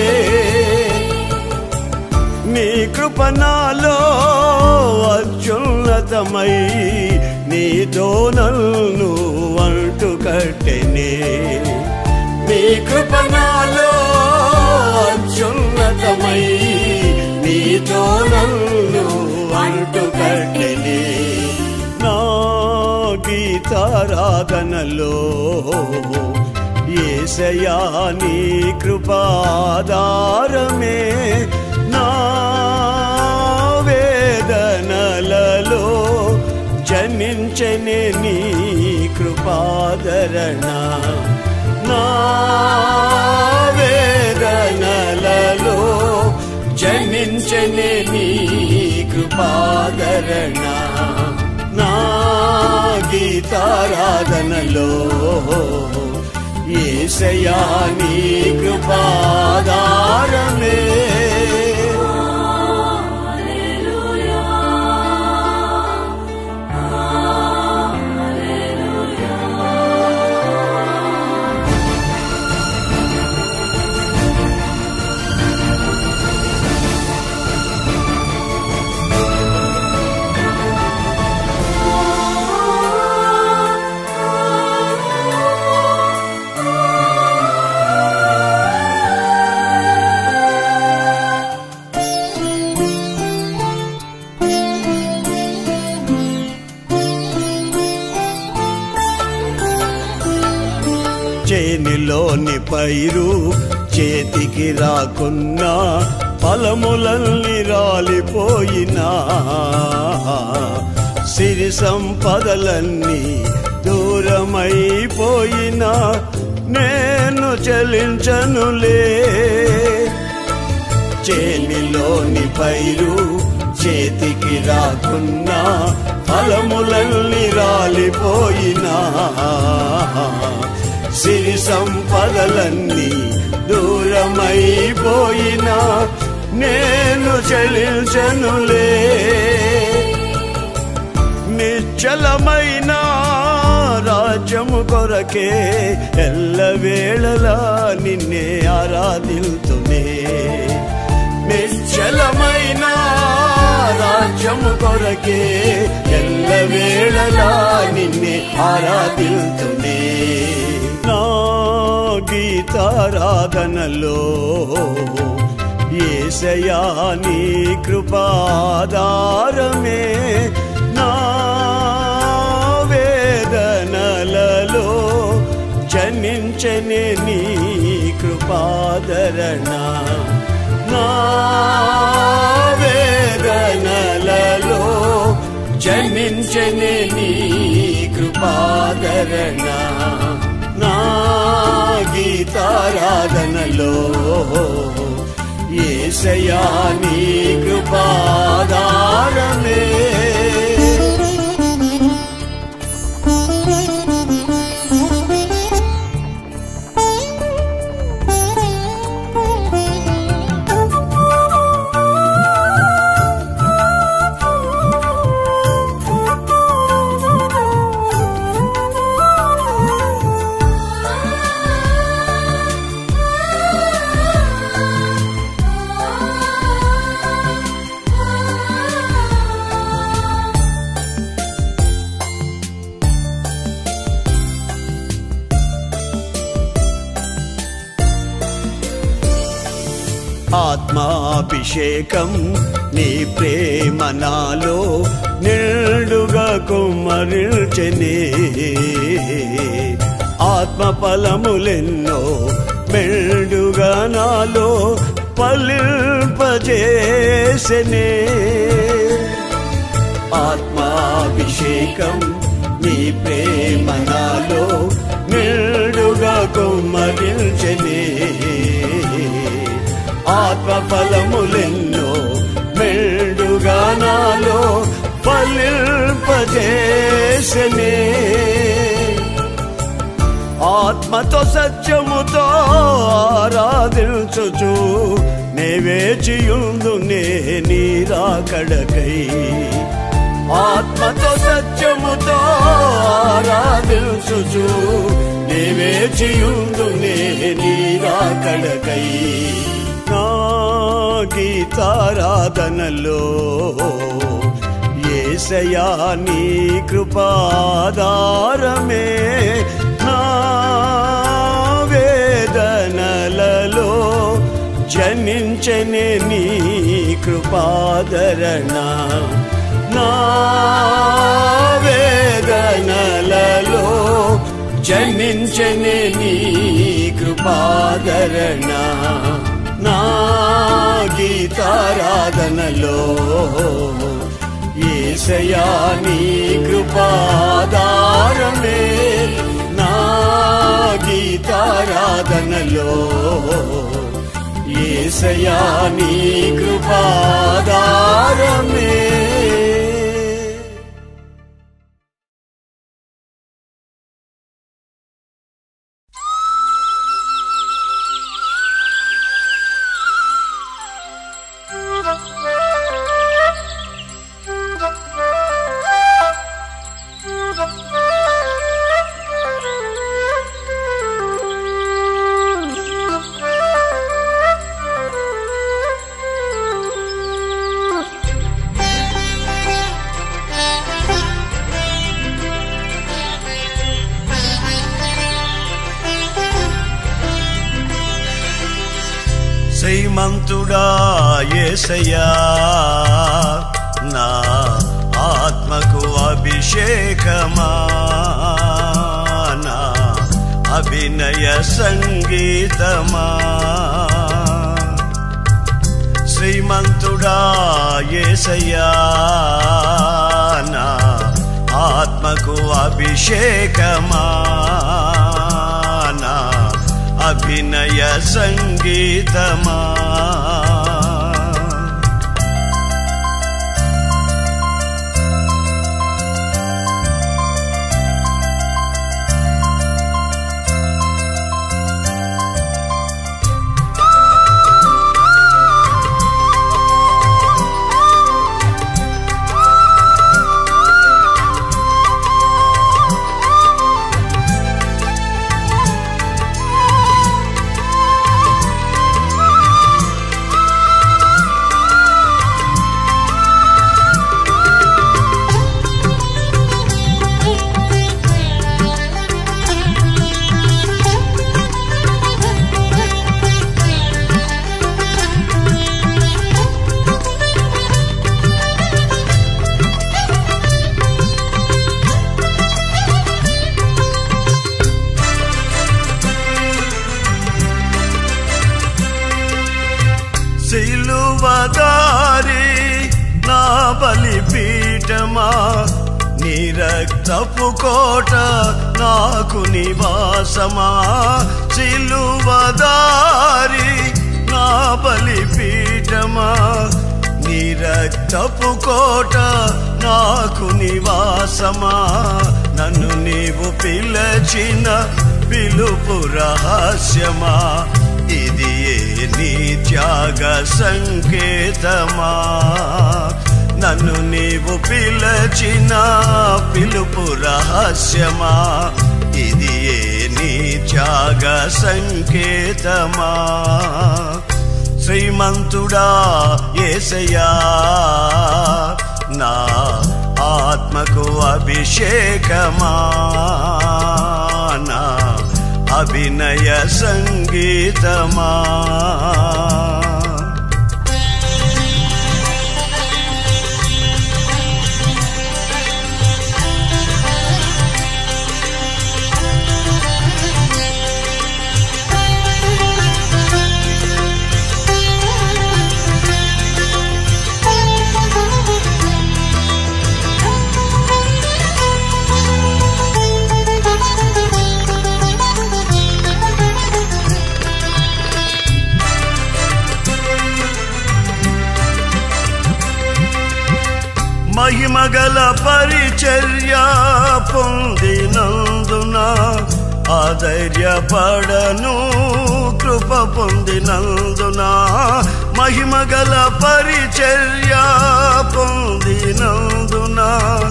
నీ కృప నాలో అత్యున్నతమై నీతో నన్ను అంటు కట్టెనే నీ కృప నాలో అత్యున్నతమై నీతో నన్ను అంటు కట్టెనే నా గీతారాధనలో ఏసయా నీ కృపాదారమే నా నా వేదనలలో జనించని నీ కృపాదరణ నా వేదనలలో జనించని నీ కృపాదరణ నా గీతారాధనలో ఏసయా నీ కృపాదారమే చేనిలోని పైరు చేతికి రాకున్నా ఫలములల్ని రాలిపోయినా సిరి సంపదలన్నీ దూరమైపోయినా నేను చెలించనులే చేనిలోని పైరు చేతికి రాకున్నా ఫలములన్నీ రాలిపోయినా సిరి సంపదలన్నీ దూరమైపోయినా నేను చెలించనులే నిశ్చలమైన రాజ్యము కొరకే ఎల్లవేళలా నిన్నే ఆరాధిల్తునే నిశ్చలమైన రాజ్యము కొరకే ఎల్లవేళలా నిన్నే ఆరాధిల్తునే నా గీతారాధనలో ఏసయా నీ కృపాదారమే నా వేదనలలో జనించని నీ కృపాదరణ నా వేదనలలో జనించని నీ కృపాదరణ నా గీతారాధనలో ఏసయా నీ కృపాదారమే ఆత్మాభిషేకం నీ ప్రేమ నాలో నిండుగా కుమ్మరిల్చనే ఆత్మ ఫలములెన్నో మెండుగా నాలో పలింపజేసనే ఆత్మాభిషేకం నీ ప్రేమ నాలో నిండుగా కుమ్మరించనే ఆత్మ ఫలములెన్నో మెండుగా నాలో ఫలింపజేసనే ఆత్మతో సత్యముతో ఆరాధించుచు నేవేచియుందు నే నీరాకడకై ఆత్మతో సత్యముతో ఆరాధించుచు నేవేచియుందు నే నీరాకడకై నా గీతారాధనలో ఏసయా నీ కృపాదారమే నా వేదనలలో జనించని నీ కృపాదరణ నా వేదనలలో జనించని నీ కృపాదరణ నా గీతారాధనలో ఏసయా నీ కృపాదారమే నా గీతారాధనలో ఏసయా నీ కృపాదారమే శ్రీమంతుడా ఏసయ్యా నా ఆత్మకు అభిషేకమా నా అభినయ సంగీతమా శ్రీమంతుడా ఏసయ్యా నా ఆత్మకు అభిషేకమా నా అభినయ సంగీతమా సిలువదారి నా బలిపీఠమా నీ రక్తపు కోట నాకు నివాసమా సిలువదారి నా బలిపీఠమా నీ రక్తపు కోట నాకు నివాసమా నన్ను నీవు పిలచిన పిలుపు రహస్యమా ఇది ఏ నీ త్యాగ సంకేతమా నన్ను నీవు పిలచిన పిలుపు రహస్యమా ఇది ఏ నీ త్యాగ సంకేతమా శ్రీమంతుడా ఏసయ్యా నా ఆత్మకు అభిషేకమా నా అభినయ సంగీతమా మహిమగల పరిచర్య పొందినందున ఆధైర్యపడను కృప పొందినందున మహిమగల పరిచర్య పొందినందున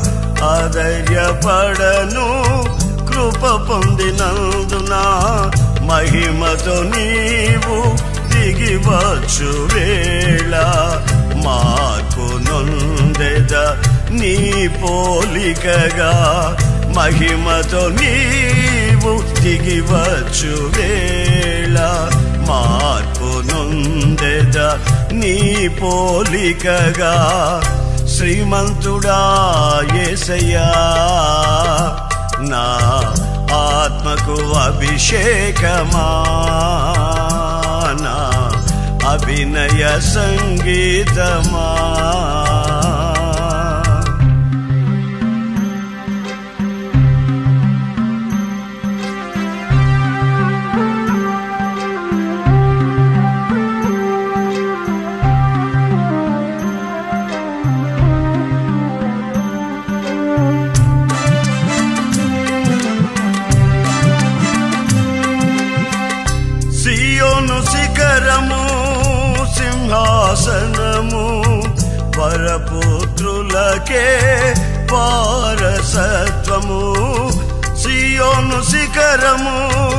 ఆధైర్యపడను కృప పొందినందున మహిమతో నీవు దిగివచ్చు వేళ మార్పు నొందెద నీ పోలికగా మహిమతో నీవు దిగివచ్చు వేళ మార్పు నొందెద నీ పోలికగా శ్రీమంతుడా ఏసయ్యా నా ఆత్మకు అభిషేకమా నా అభినయ సంగీతమా సియోను శిఖరము సింహాసనము పరపుత్రులకే వారసత్వము సియోను శిఖరము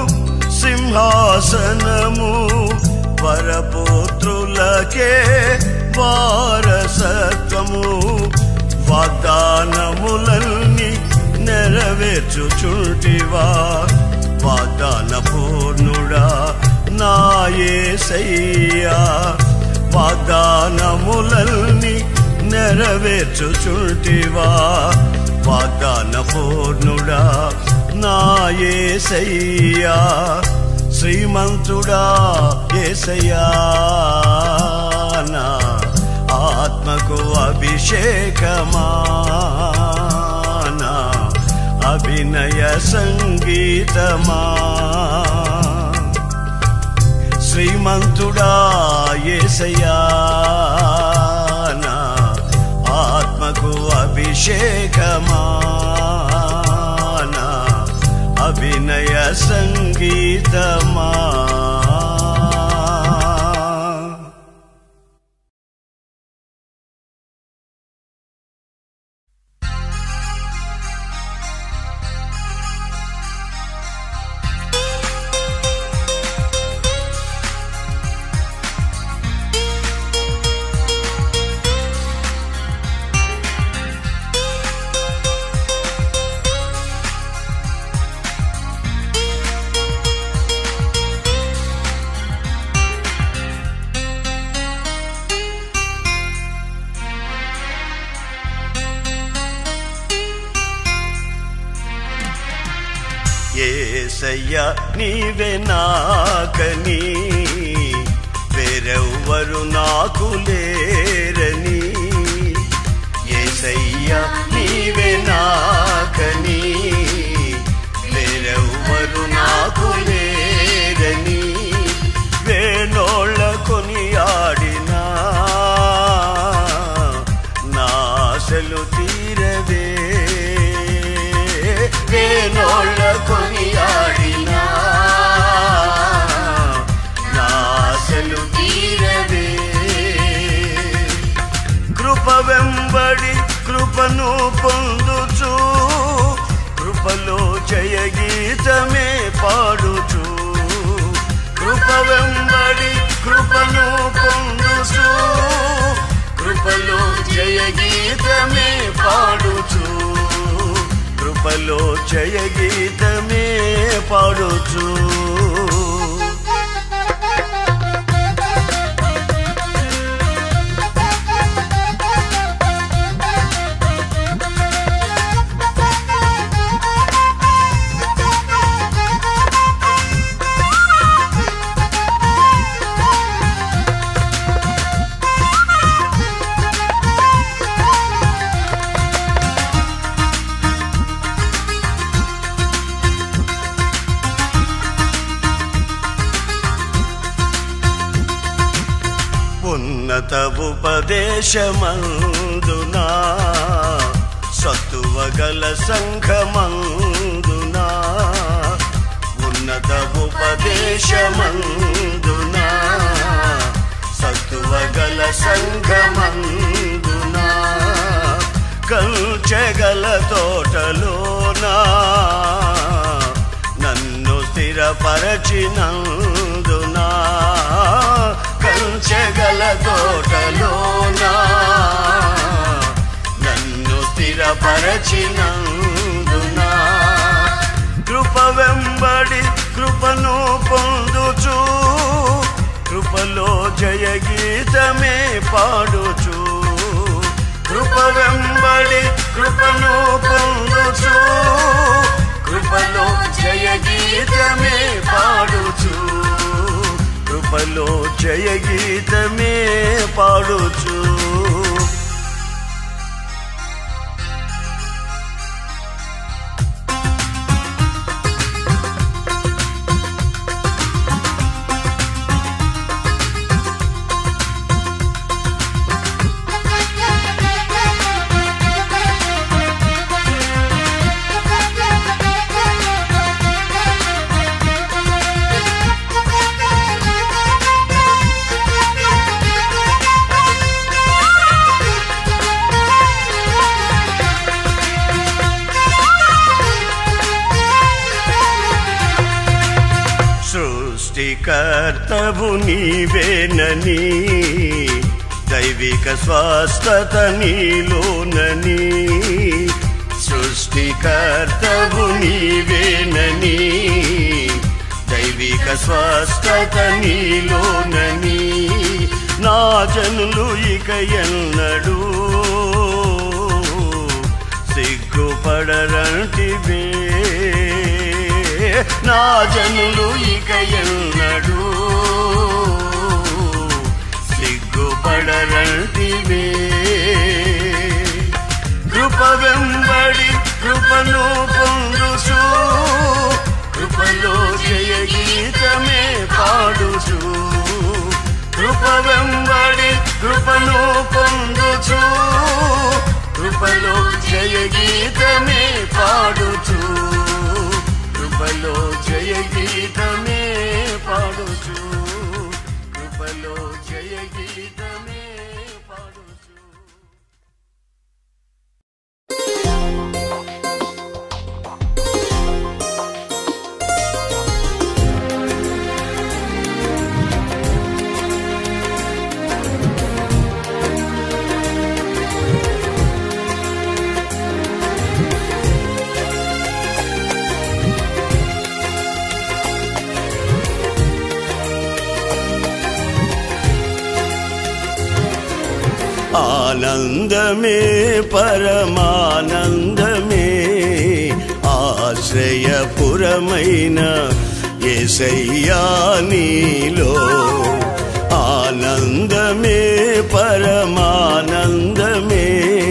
సింహాసనము పరపుత్రులకే వారసత్వము వాగ్దానములన్నీ నెరవేర్చుచుంటివా వాగ్దాన పూర్ణుడా నాయసయ్యా వాగ్దానములన్నీ నెరవేర్చుచుంటివా వాగ్దాన పూర్ణుడా నాయసయ్యా శ్రీమంతుడా ఏసయ్యా నా ఆత్మకు అభిషేకమానా అభినయ సంగీతమా శ్రీమంతుడా ఏసయ్యా నా ఆత్మకు అభిషేకమానా అభినయ సంగీతమా ఏసయ్యా నీవే నాకని వేరెవ్వరు నాకు లేరని ఏసయ్యా నీవే నాకని వేరెవ్వరు నాకు లేరని వేణోళ్ళ కొని ఆడినా నాశలు తీరవే వేణోళ్ళ కొని ఆడినా నాశలు తీరవే కృప వెంబడి కృపను పొందుచు కృపలో జయ గీతమే పాడుచు కృప వెంబడి కృపను పొందుచు కృపలో జయ గీతమే పాడుచు కృపలో జయ గీతమే పాడుచు ఉన్నత ఉపదేశమందునా సత్తువగల సంఘమందునా ఉన్నత ఉపదేశమందునా సత్తువగల సంఘమందునా కంచెగల తోటలోనా నన్ను స్థిరపరచినందునా కంచెగల తోటలోనా నన్ను స్థిరపరచినందునా కృప వెంబడి కృపను పొందుచు కృపలో జయ గీతమే పాడుచు కృప వెంబడి కృపను పొందుచు కృపలో జయ గీతమే పాడుచు కృప కృపలో జయ గీతమే పాడుచు సృష్టికర్తవు నీవేనని దైవిక స్వస్థత నీలోనని సృష్టికర్తవు నీవేనని దైవిక స్వస్థత నీలోనని నా జనులు ఇక ఎన్నడూ సిగ్గుపడరంటివే నా జనులు ఇక ఎన్నడూ సిగ్గుపడరంటివే కృప వెంబడి కృపను పొందుచు కృపలో జయ గీతమే పాడుచు కృప వెంబడి కృపను పొందుచు కృపలో జయ గీతమే పాడుచు కృపలో జయ గీతమే పాడుచు కృపలో జయ గీతమే పాడుచు ఆనందమే పరమానందమే ఆశ్రయపురమైన ఎసయ్యా నీలో ఆనందమే పరమానందమే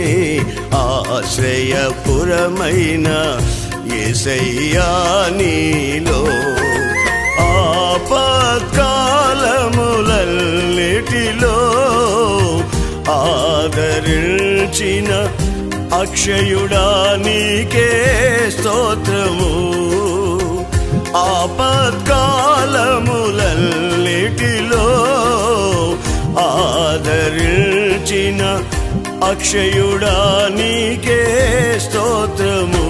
ఆశ్రయపురమైన ఎసయ్యా నీలో ఆపత్కాలములన్నిటిలో ఆదరించిన అక్షయుడా నీకే స్తోత్రము ఆపత్కాలములన్నిటిలో ఆదరించిన అక్షయుడా నీకే స్తోత్రము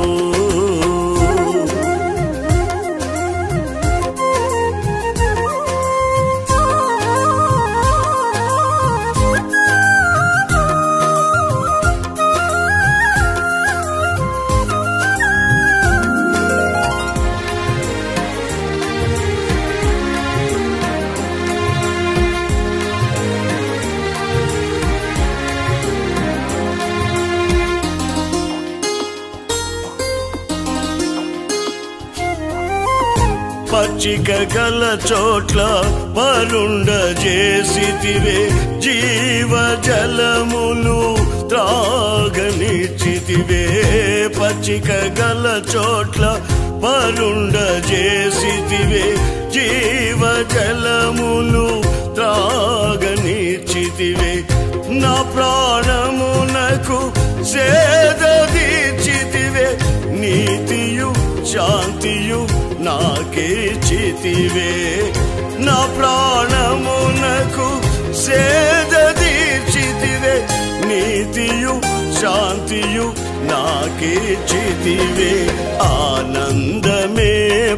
పచ్చిక గల చోట్ల పరుండ చేసితివే జీవ జలములు త్రాగనిచ్చితివే పచ్చిక గల చోట్ల పరుండ చేసితివే జీవ జలములు త్రాగనిచ్చితివే నా ప్రాణమునకు సేద తీర్చితివే నీతియు శాంతియు నాకేచితివే నా ప్రాణమునకు సేద తీర్చితివే నీతియు శాంతియు నాకేచితివే ఆనందమే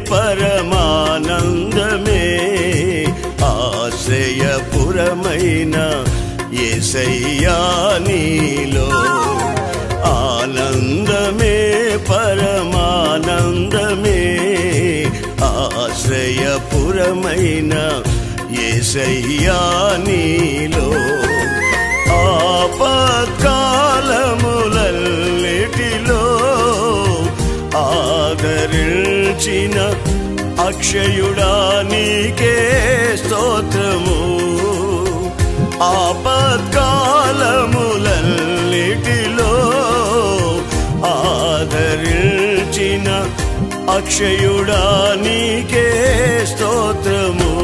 పరమానందమే ఆశ్రయపురమైన ఎసయ్యా నీలో ఆనందమే పరమానందమే ఆశ్రయపురమైన ఏసయ్యా నీలో ఆపత్కాలములన్నిటిలో ఆదరించిన అక్షయుడా నీకే స్తోత్రం అక్షయుడా నీకే స్తోత్రము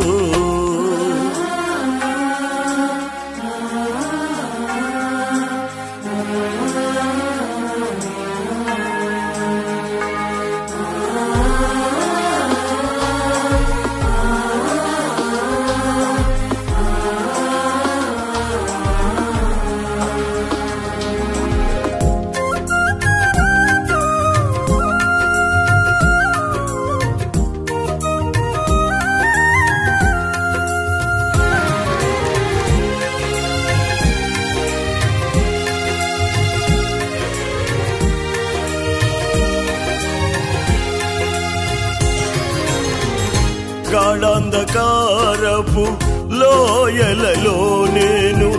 గాఢంధకారపు లోయలలో నేను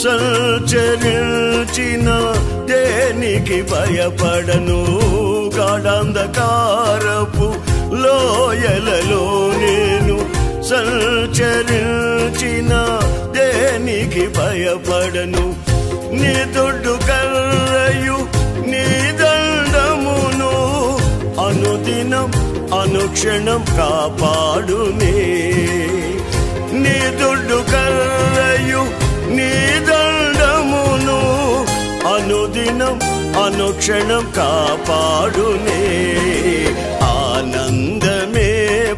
సంచరించిన దేనికి భయపడను గాఢంధకారపు లోయలలో నేను సంచరించిన దేనికి భయపడను నీ దొడ్డు కర్రయు నీ దండమును అనుదినం అనుక్షణం కాపాడునే నీ దుడ్డు కర్రయు నీ దండమును అనుదినం అనుక్షణం కాపాడునే ఆనందమే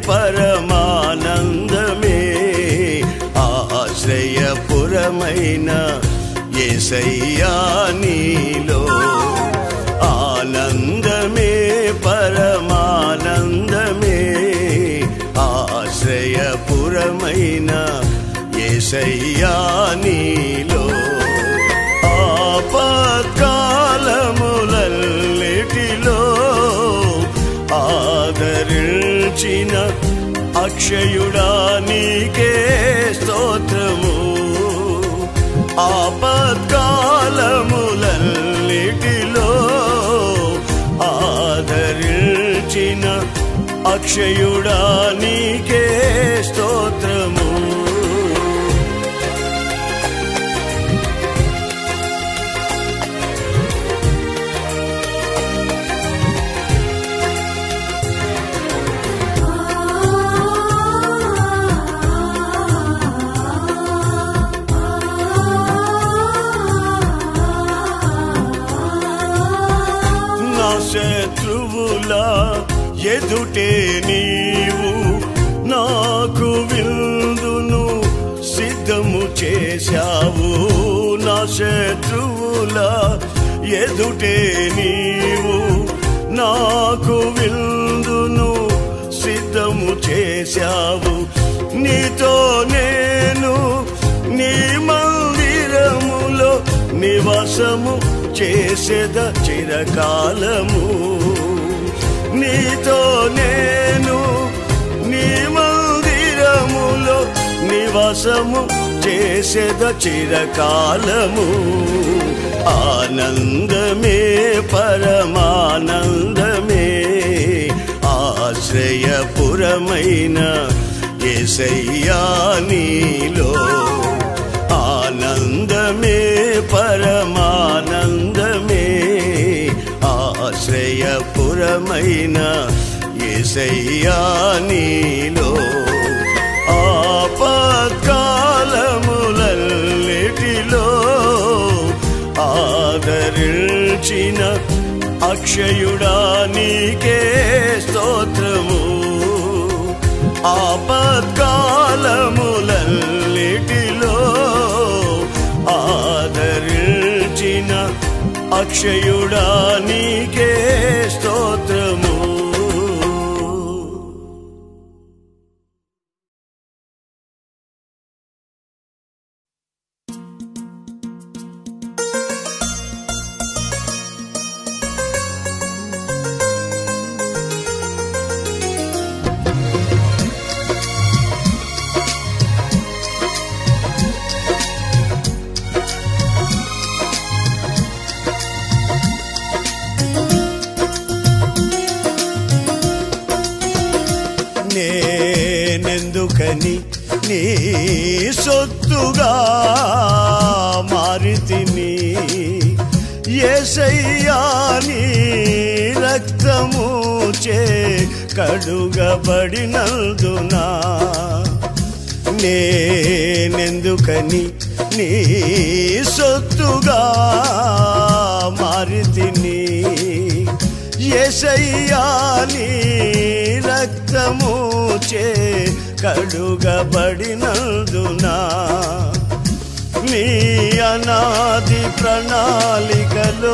పరమానందమే ఆశ్రయపురమైన ఏసయ్యా నీలో ఆనందమే పరమానందమే ఆశ్రయపురమైన ఏసయ్యా నీలో ఆపత్కాలములన్నిటిలో ఆదరించిన అక్షయుడా నీకే స్తోత్రము ఆపత్కాలములన్నిటిలో ఆదరించిన అక్షయుడా నీకే స్తోత్రము నా శత్రువుల ఎదుటే నీవు నాకు విందును సిద్ధము చేశావు నా శత్రువుల ఎదుటే నీవు నాకు విందును సిద్ధము చేశావు నీతో నేను నీ మందిరములో నివాసము చేసేద చిరకాలము నీతో నేను నీ మందిరములో నివాసము చేసేద చిరకాలము ఆనందమే పరమానందమే ఆశ్రయపురమైన ఏసయ్యా నీలో ఆనందమే పరమానందమే ఆశ్రయపురమైన ఏసయ్యా నీలో ఆపత్కాలములన్నిటిలో ఆదరించిన అక్షయుడా నీకే స్తోత్రము ఆపత్కాలములన్నిటిలో ఆదరించిన అక్షయుడా నీకే స్తోత్రము నేనెందుకని నీ సొత్తుగా మారితిని ఏసయ్యా నీ రక్తము చే కడుగబడినందునా నేనెందుకని నీ సొత్తుగా మారితిని ఎసయ్యా నీ రక్తము చే కడుగబడినందునా నీ అనాది ప్రణాళికలో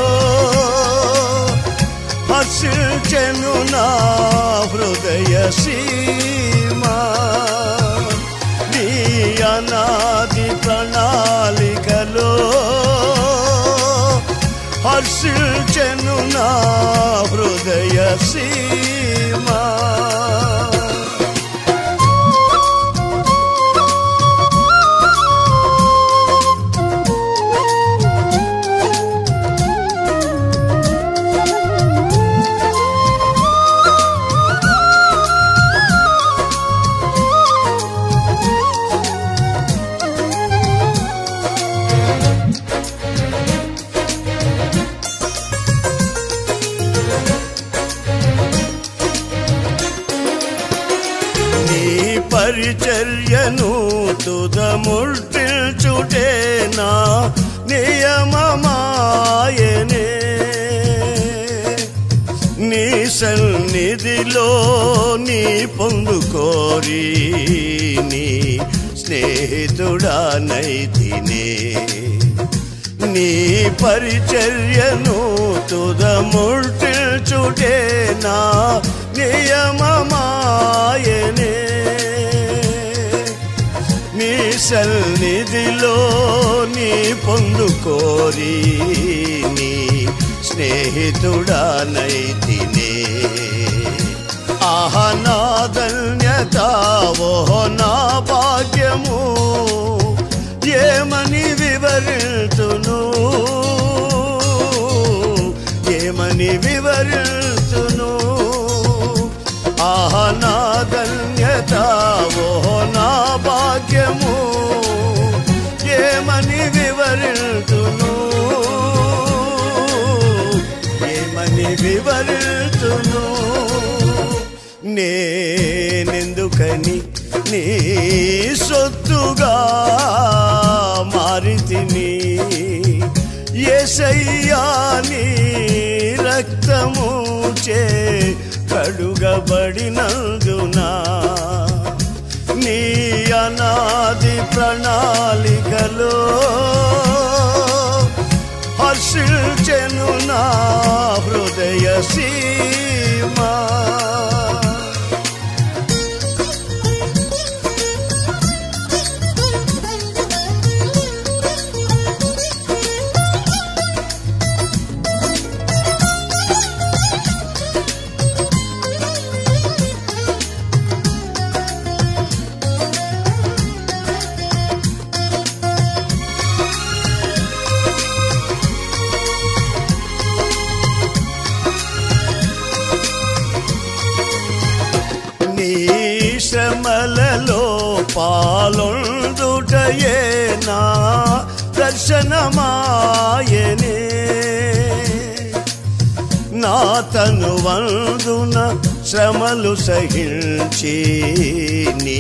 హర్షించెను నా హృదయ సీమా నీ అనాది ప్రణాళికలో హర్షించెను నా హృదయ సీమా నీ పరిచర్యను తుదముల్చుటే నా నియమమాయనే నీ సన్నిధిలో నీ పొందుకోరి నీ స్నేహితుడానైతినే నీ పరిచర్యను తుదముల్చుటే నా నియమమాయనే నీ సన్నిధిలో నీ పొందుకోరి నీ స్నేహితుడానైతినే ఆహ నా ధన్యత ఓహో నా భాగ్యము ఏమని వివరితును ఏమని వివరితును ఆహ నా ధన్యత ఓహో నా భాగ్యము ఏమని వివరితును ఏమని వివరితును నేనెందుకని నీ సొత్తుగా మారితిని ఎసయ్యా నీ రక్తము చే కడుగబడినందునా నీ అనాది ప్రణాళికలో హర్షించెను నా హృదయ సీమా నీ శ్రమలలో పాలొందుటయే నా దర్శనమాయనే నా తను వందున శ్రమలు సహించి నీ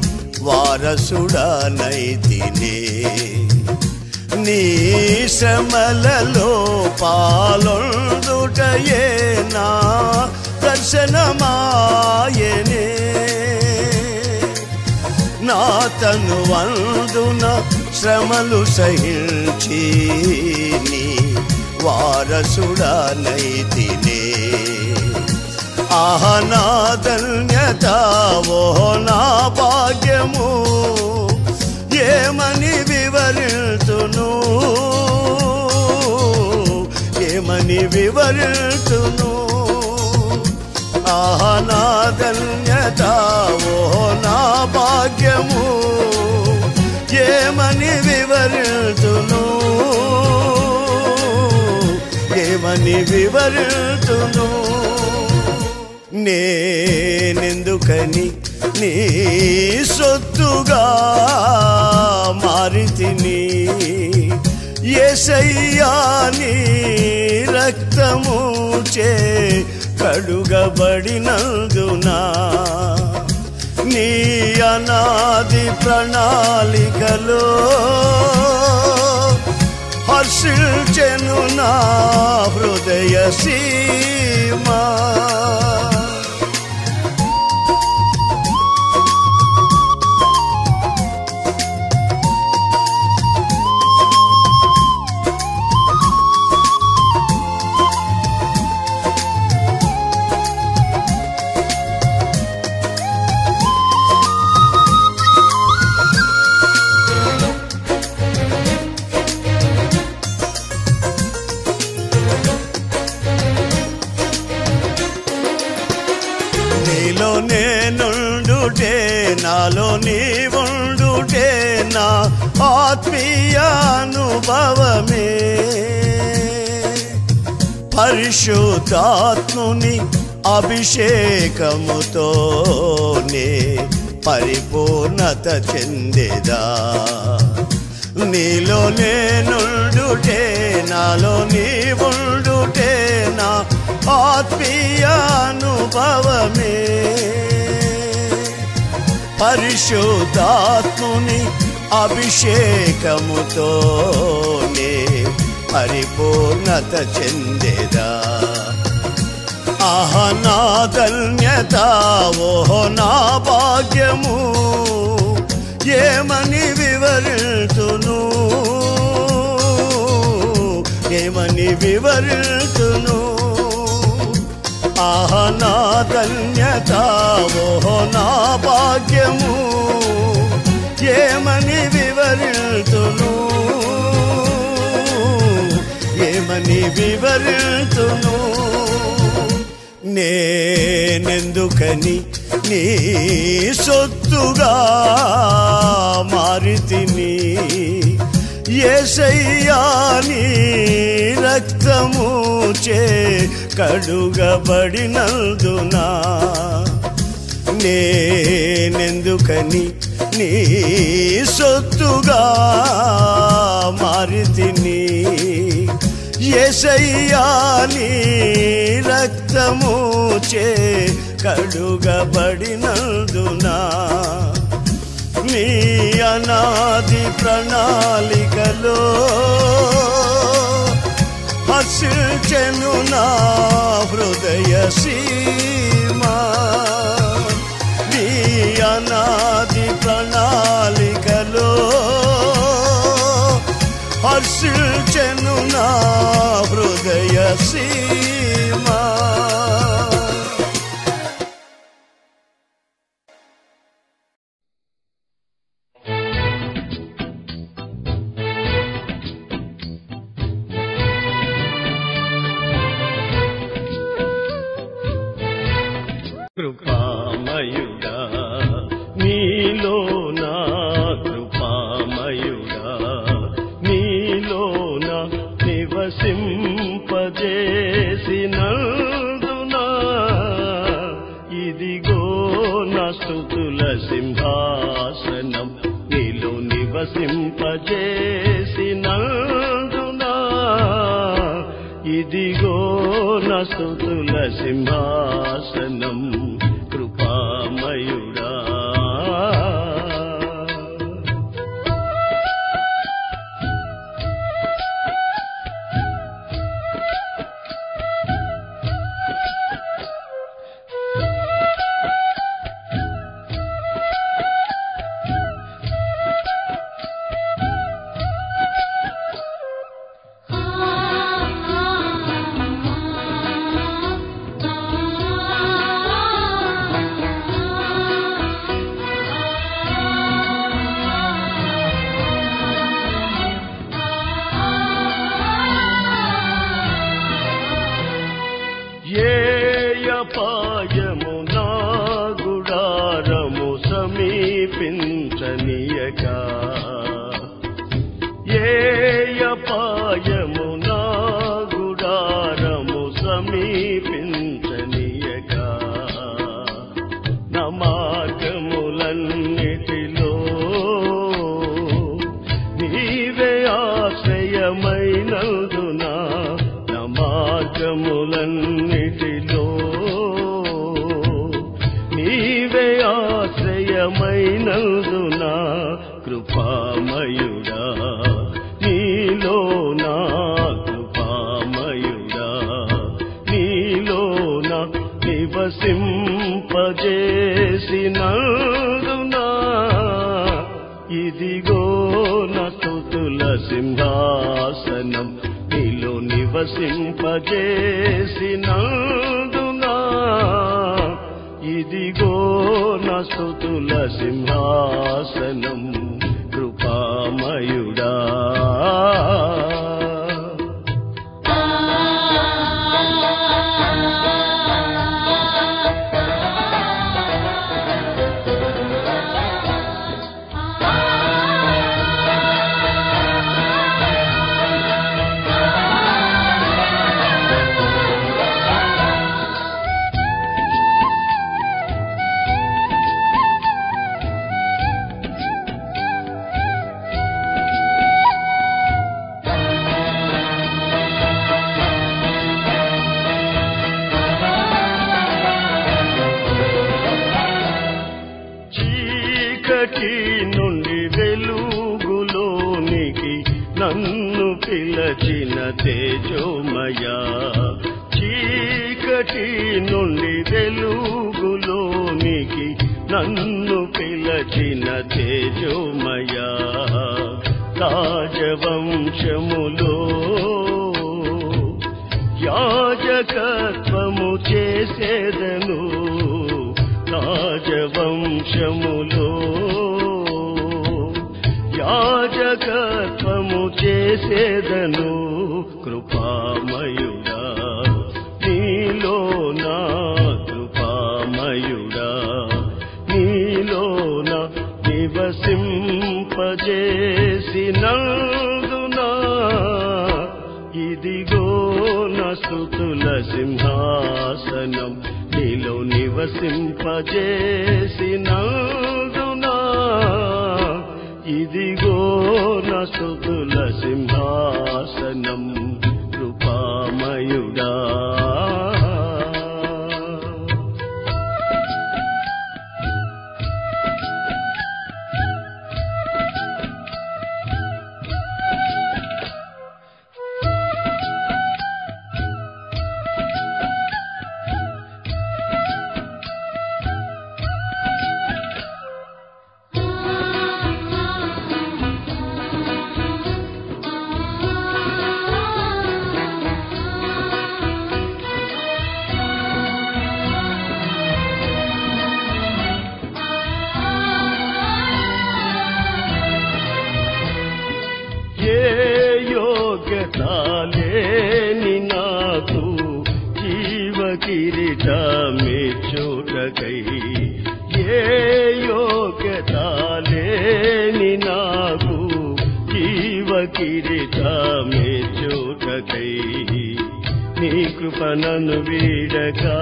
వారసుడనైతినే నీ శ్రమలలో పాలొందుటయే నా దర్శనమాయనే నా తను వందున శ్రమలు సహించి నీ వారసుడనైతినే ఆహ నా ధన్యత ఓ నా భాగ్యము ఏమని వివరితును ఏమని వివరితును ఆహ నా ధన్యత ఓ నా భాగ్యము ఏమని వివరితును ఏమని వివరితును నేనెందుకని నీ సొత్తుగా మారితిని ఏసయ్యా నీ రక్తము చే కడుగబడినందునా నీ అనాది ప్రణాళికలో హర్షించెను నా హృదయ సీమా నీలో నేనుండుటే నాలో నీవుండుటే నా ఆత్మీయ అనుభవమే పరిశుద్ధాత్ముని అభిషేకముతోనే పరిపూర్ణత చెందేదా నీలో నేనుండుటే నాలో నీవుండుటే నా ఆత్మీయ అనుభవమే పరిశుద్ధాత్ముని అభిషేకముతోనే పరిపూర్ణత చెందేదా ఆహ నా ధన్యత ఓహో నా భాగ్యము ఏమని వివరితును ఏమని వివరితును ఆహ నా ధన్యత ఓహో నా భాగ్యము ఏమని వివరితును ఏమని వివరితును నేనెందుకని నీ సొత్తుగా మారితిని ఏసయ్యా నీ రక్తము చే కడుగబడినందునా నేనెందుకని నీ సొత్తుగా మారితిని ఏసయ్యా నీ రక్తము చే కడుగబడినందునా నీ అనాది ప్రణాళికలో హర్షించెను నా హృదయ సీమా నీ అనాది ప్రణాళికలో హర్షించెను నా హృదయ సీమా కృపామయుడా నీలో నా కృపామయుడా నీలో నా నివసింపజేసినందునా ఇదిగో నా స్తుతుల సింహాసనం నీలో నివసింపజేసినందునా ఇదిగో నా స్తుతుల సింహాసనం కృపామయుడా ఏయపాయము నా గుడారము సమీపించనీయక ఏయపాయము నా గుడారము సమీపించనీయక నా మార్గములన్నిటిలో నీవే ఆశ్రయము కృపామయుడా నీలో నా కృపామయుడా నీలో నా నివసింపజేసినందునా ఇదిగో నా స్తుతుల సింహాసనం నీలో నివసింపజేసినందునా ఇదిగో నా స్తుతుల సింహాసనం కృపామయుడా చీకటి నుండి వెలుగులోనికి నన్ను పిలచిన తేజోమయా చీకటి నుండి వెలుగులోనికి నన్ను పిలచిన తేజోమయా రాజవంశములో యాజకత్వము చేసేదను రాజవంశములో యాజకత్వము చేసేదను కృపామయుడా నీలో నా కృపామయుడా నీలో నా నివసింపజేసినందునా ఇదిగో నా స్తుతుల సింహాసనం నీలో నివసింపజేసినందునా ఇదిగో నా స్తుతుల సింహాసనం కృపామయుడా ఏ యోగ్యత లేని నాకు జీవ కిరీటమే చోటకై ఏ యోగ్యత లేని నాకు జీవ కిరీటమే చోటకై నీ కృపణను వీడగా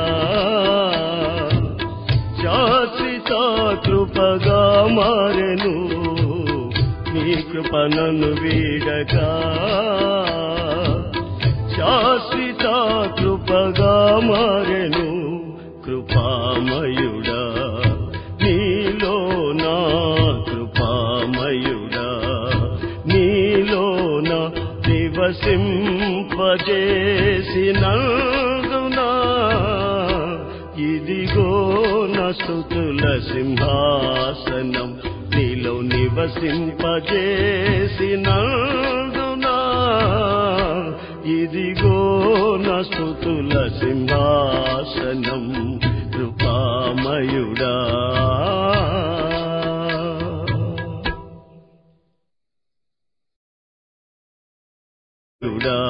శాశ్వత కృపగా మారెను నీ కృపణను వీడగా శాశ్వత కృపగా మారెను కృపామయుడా నీలో నా కృపామయుడా నీలో నా నివసింపజేసినందునా ఇదిగో నా స్తుతుల సింహాసనం నీలో నివసింపజేసినందునా ఇదిగో నా స్తుతుల సింహాసనం కృపామయుడా యుడా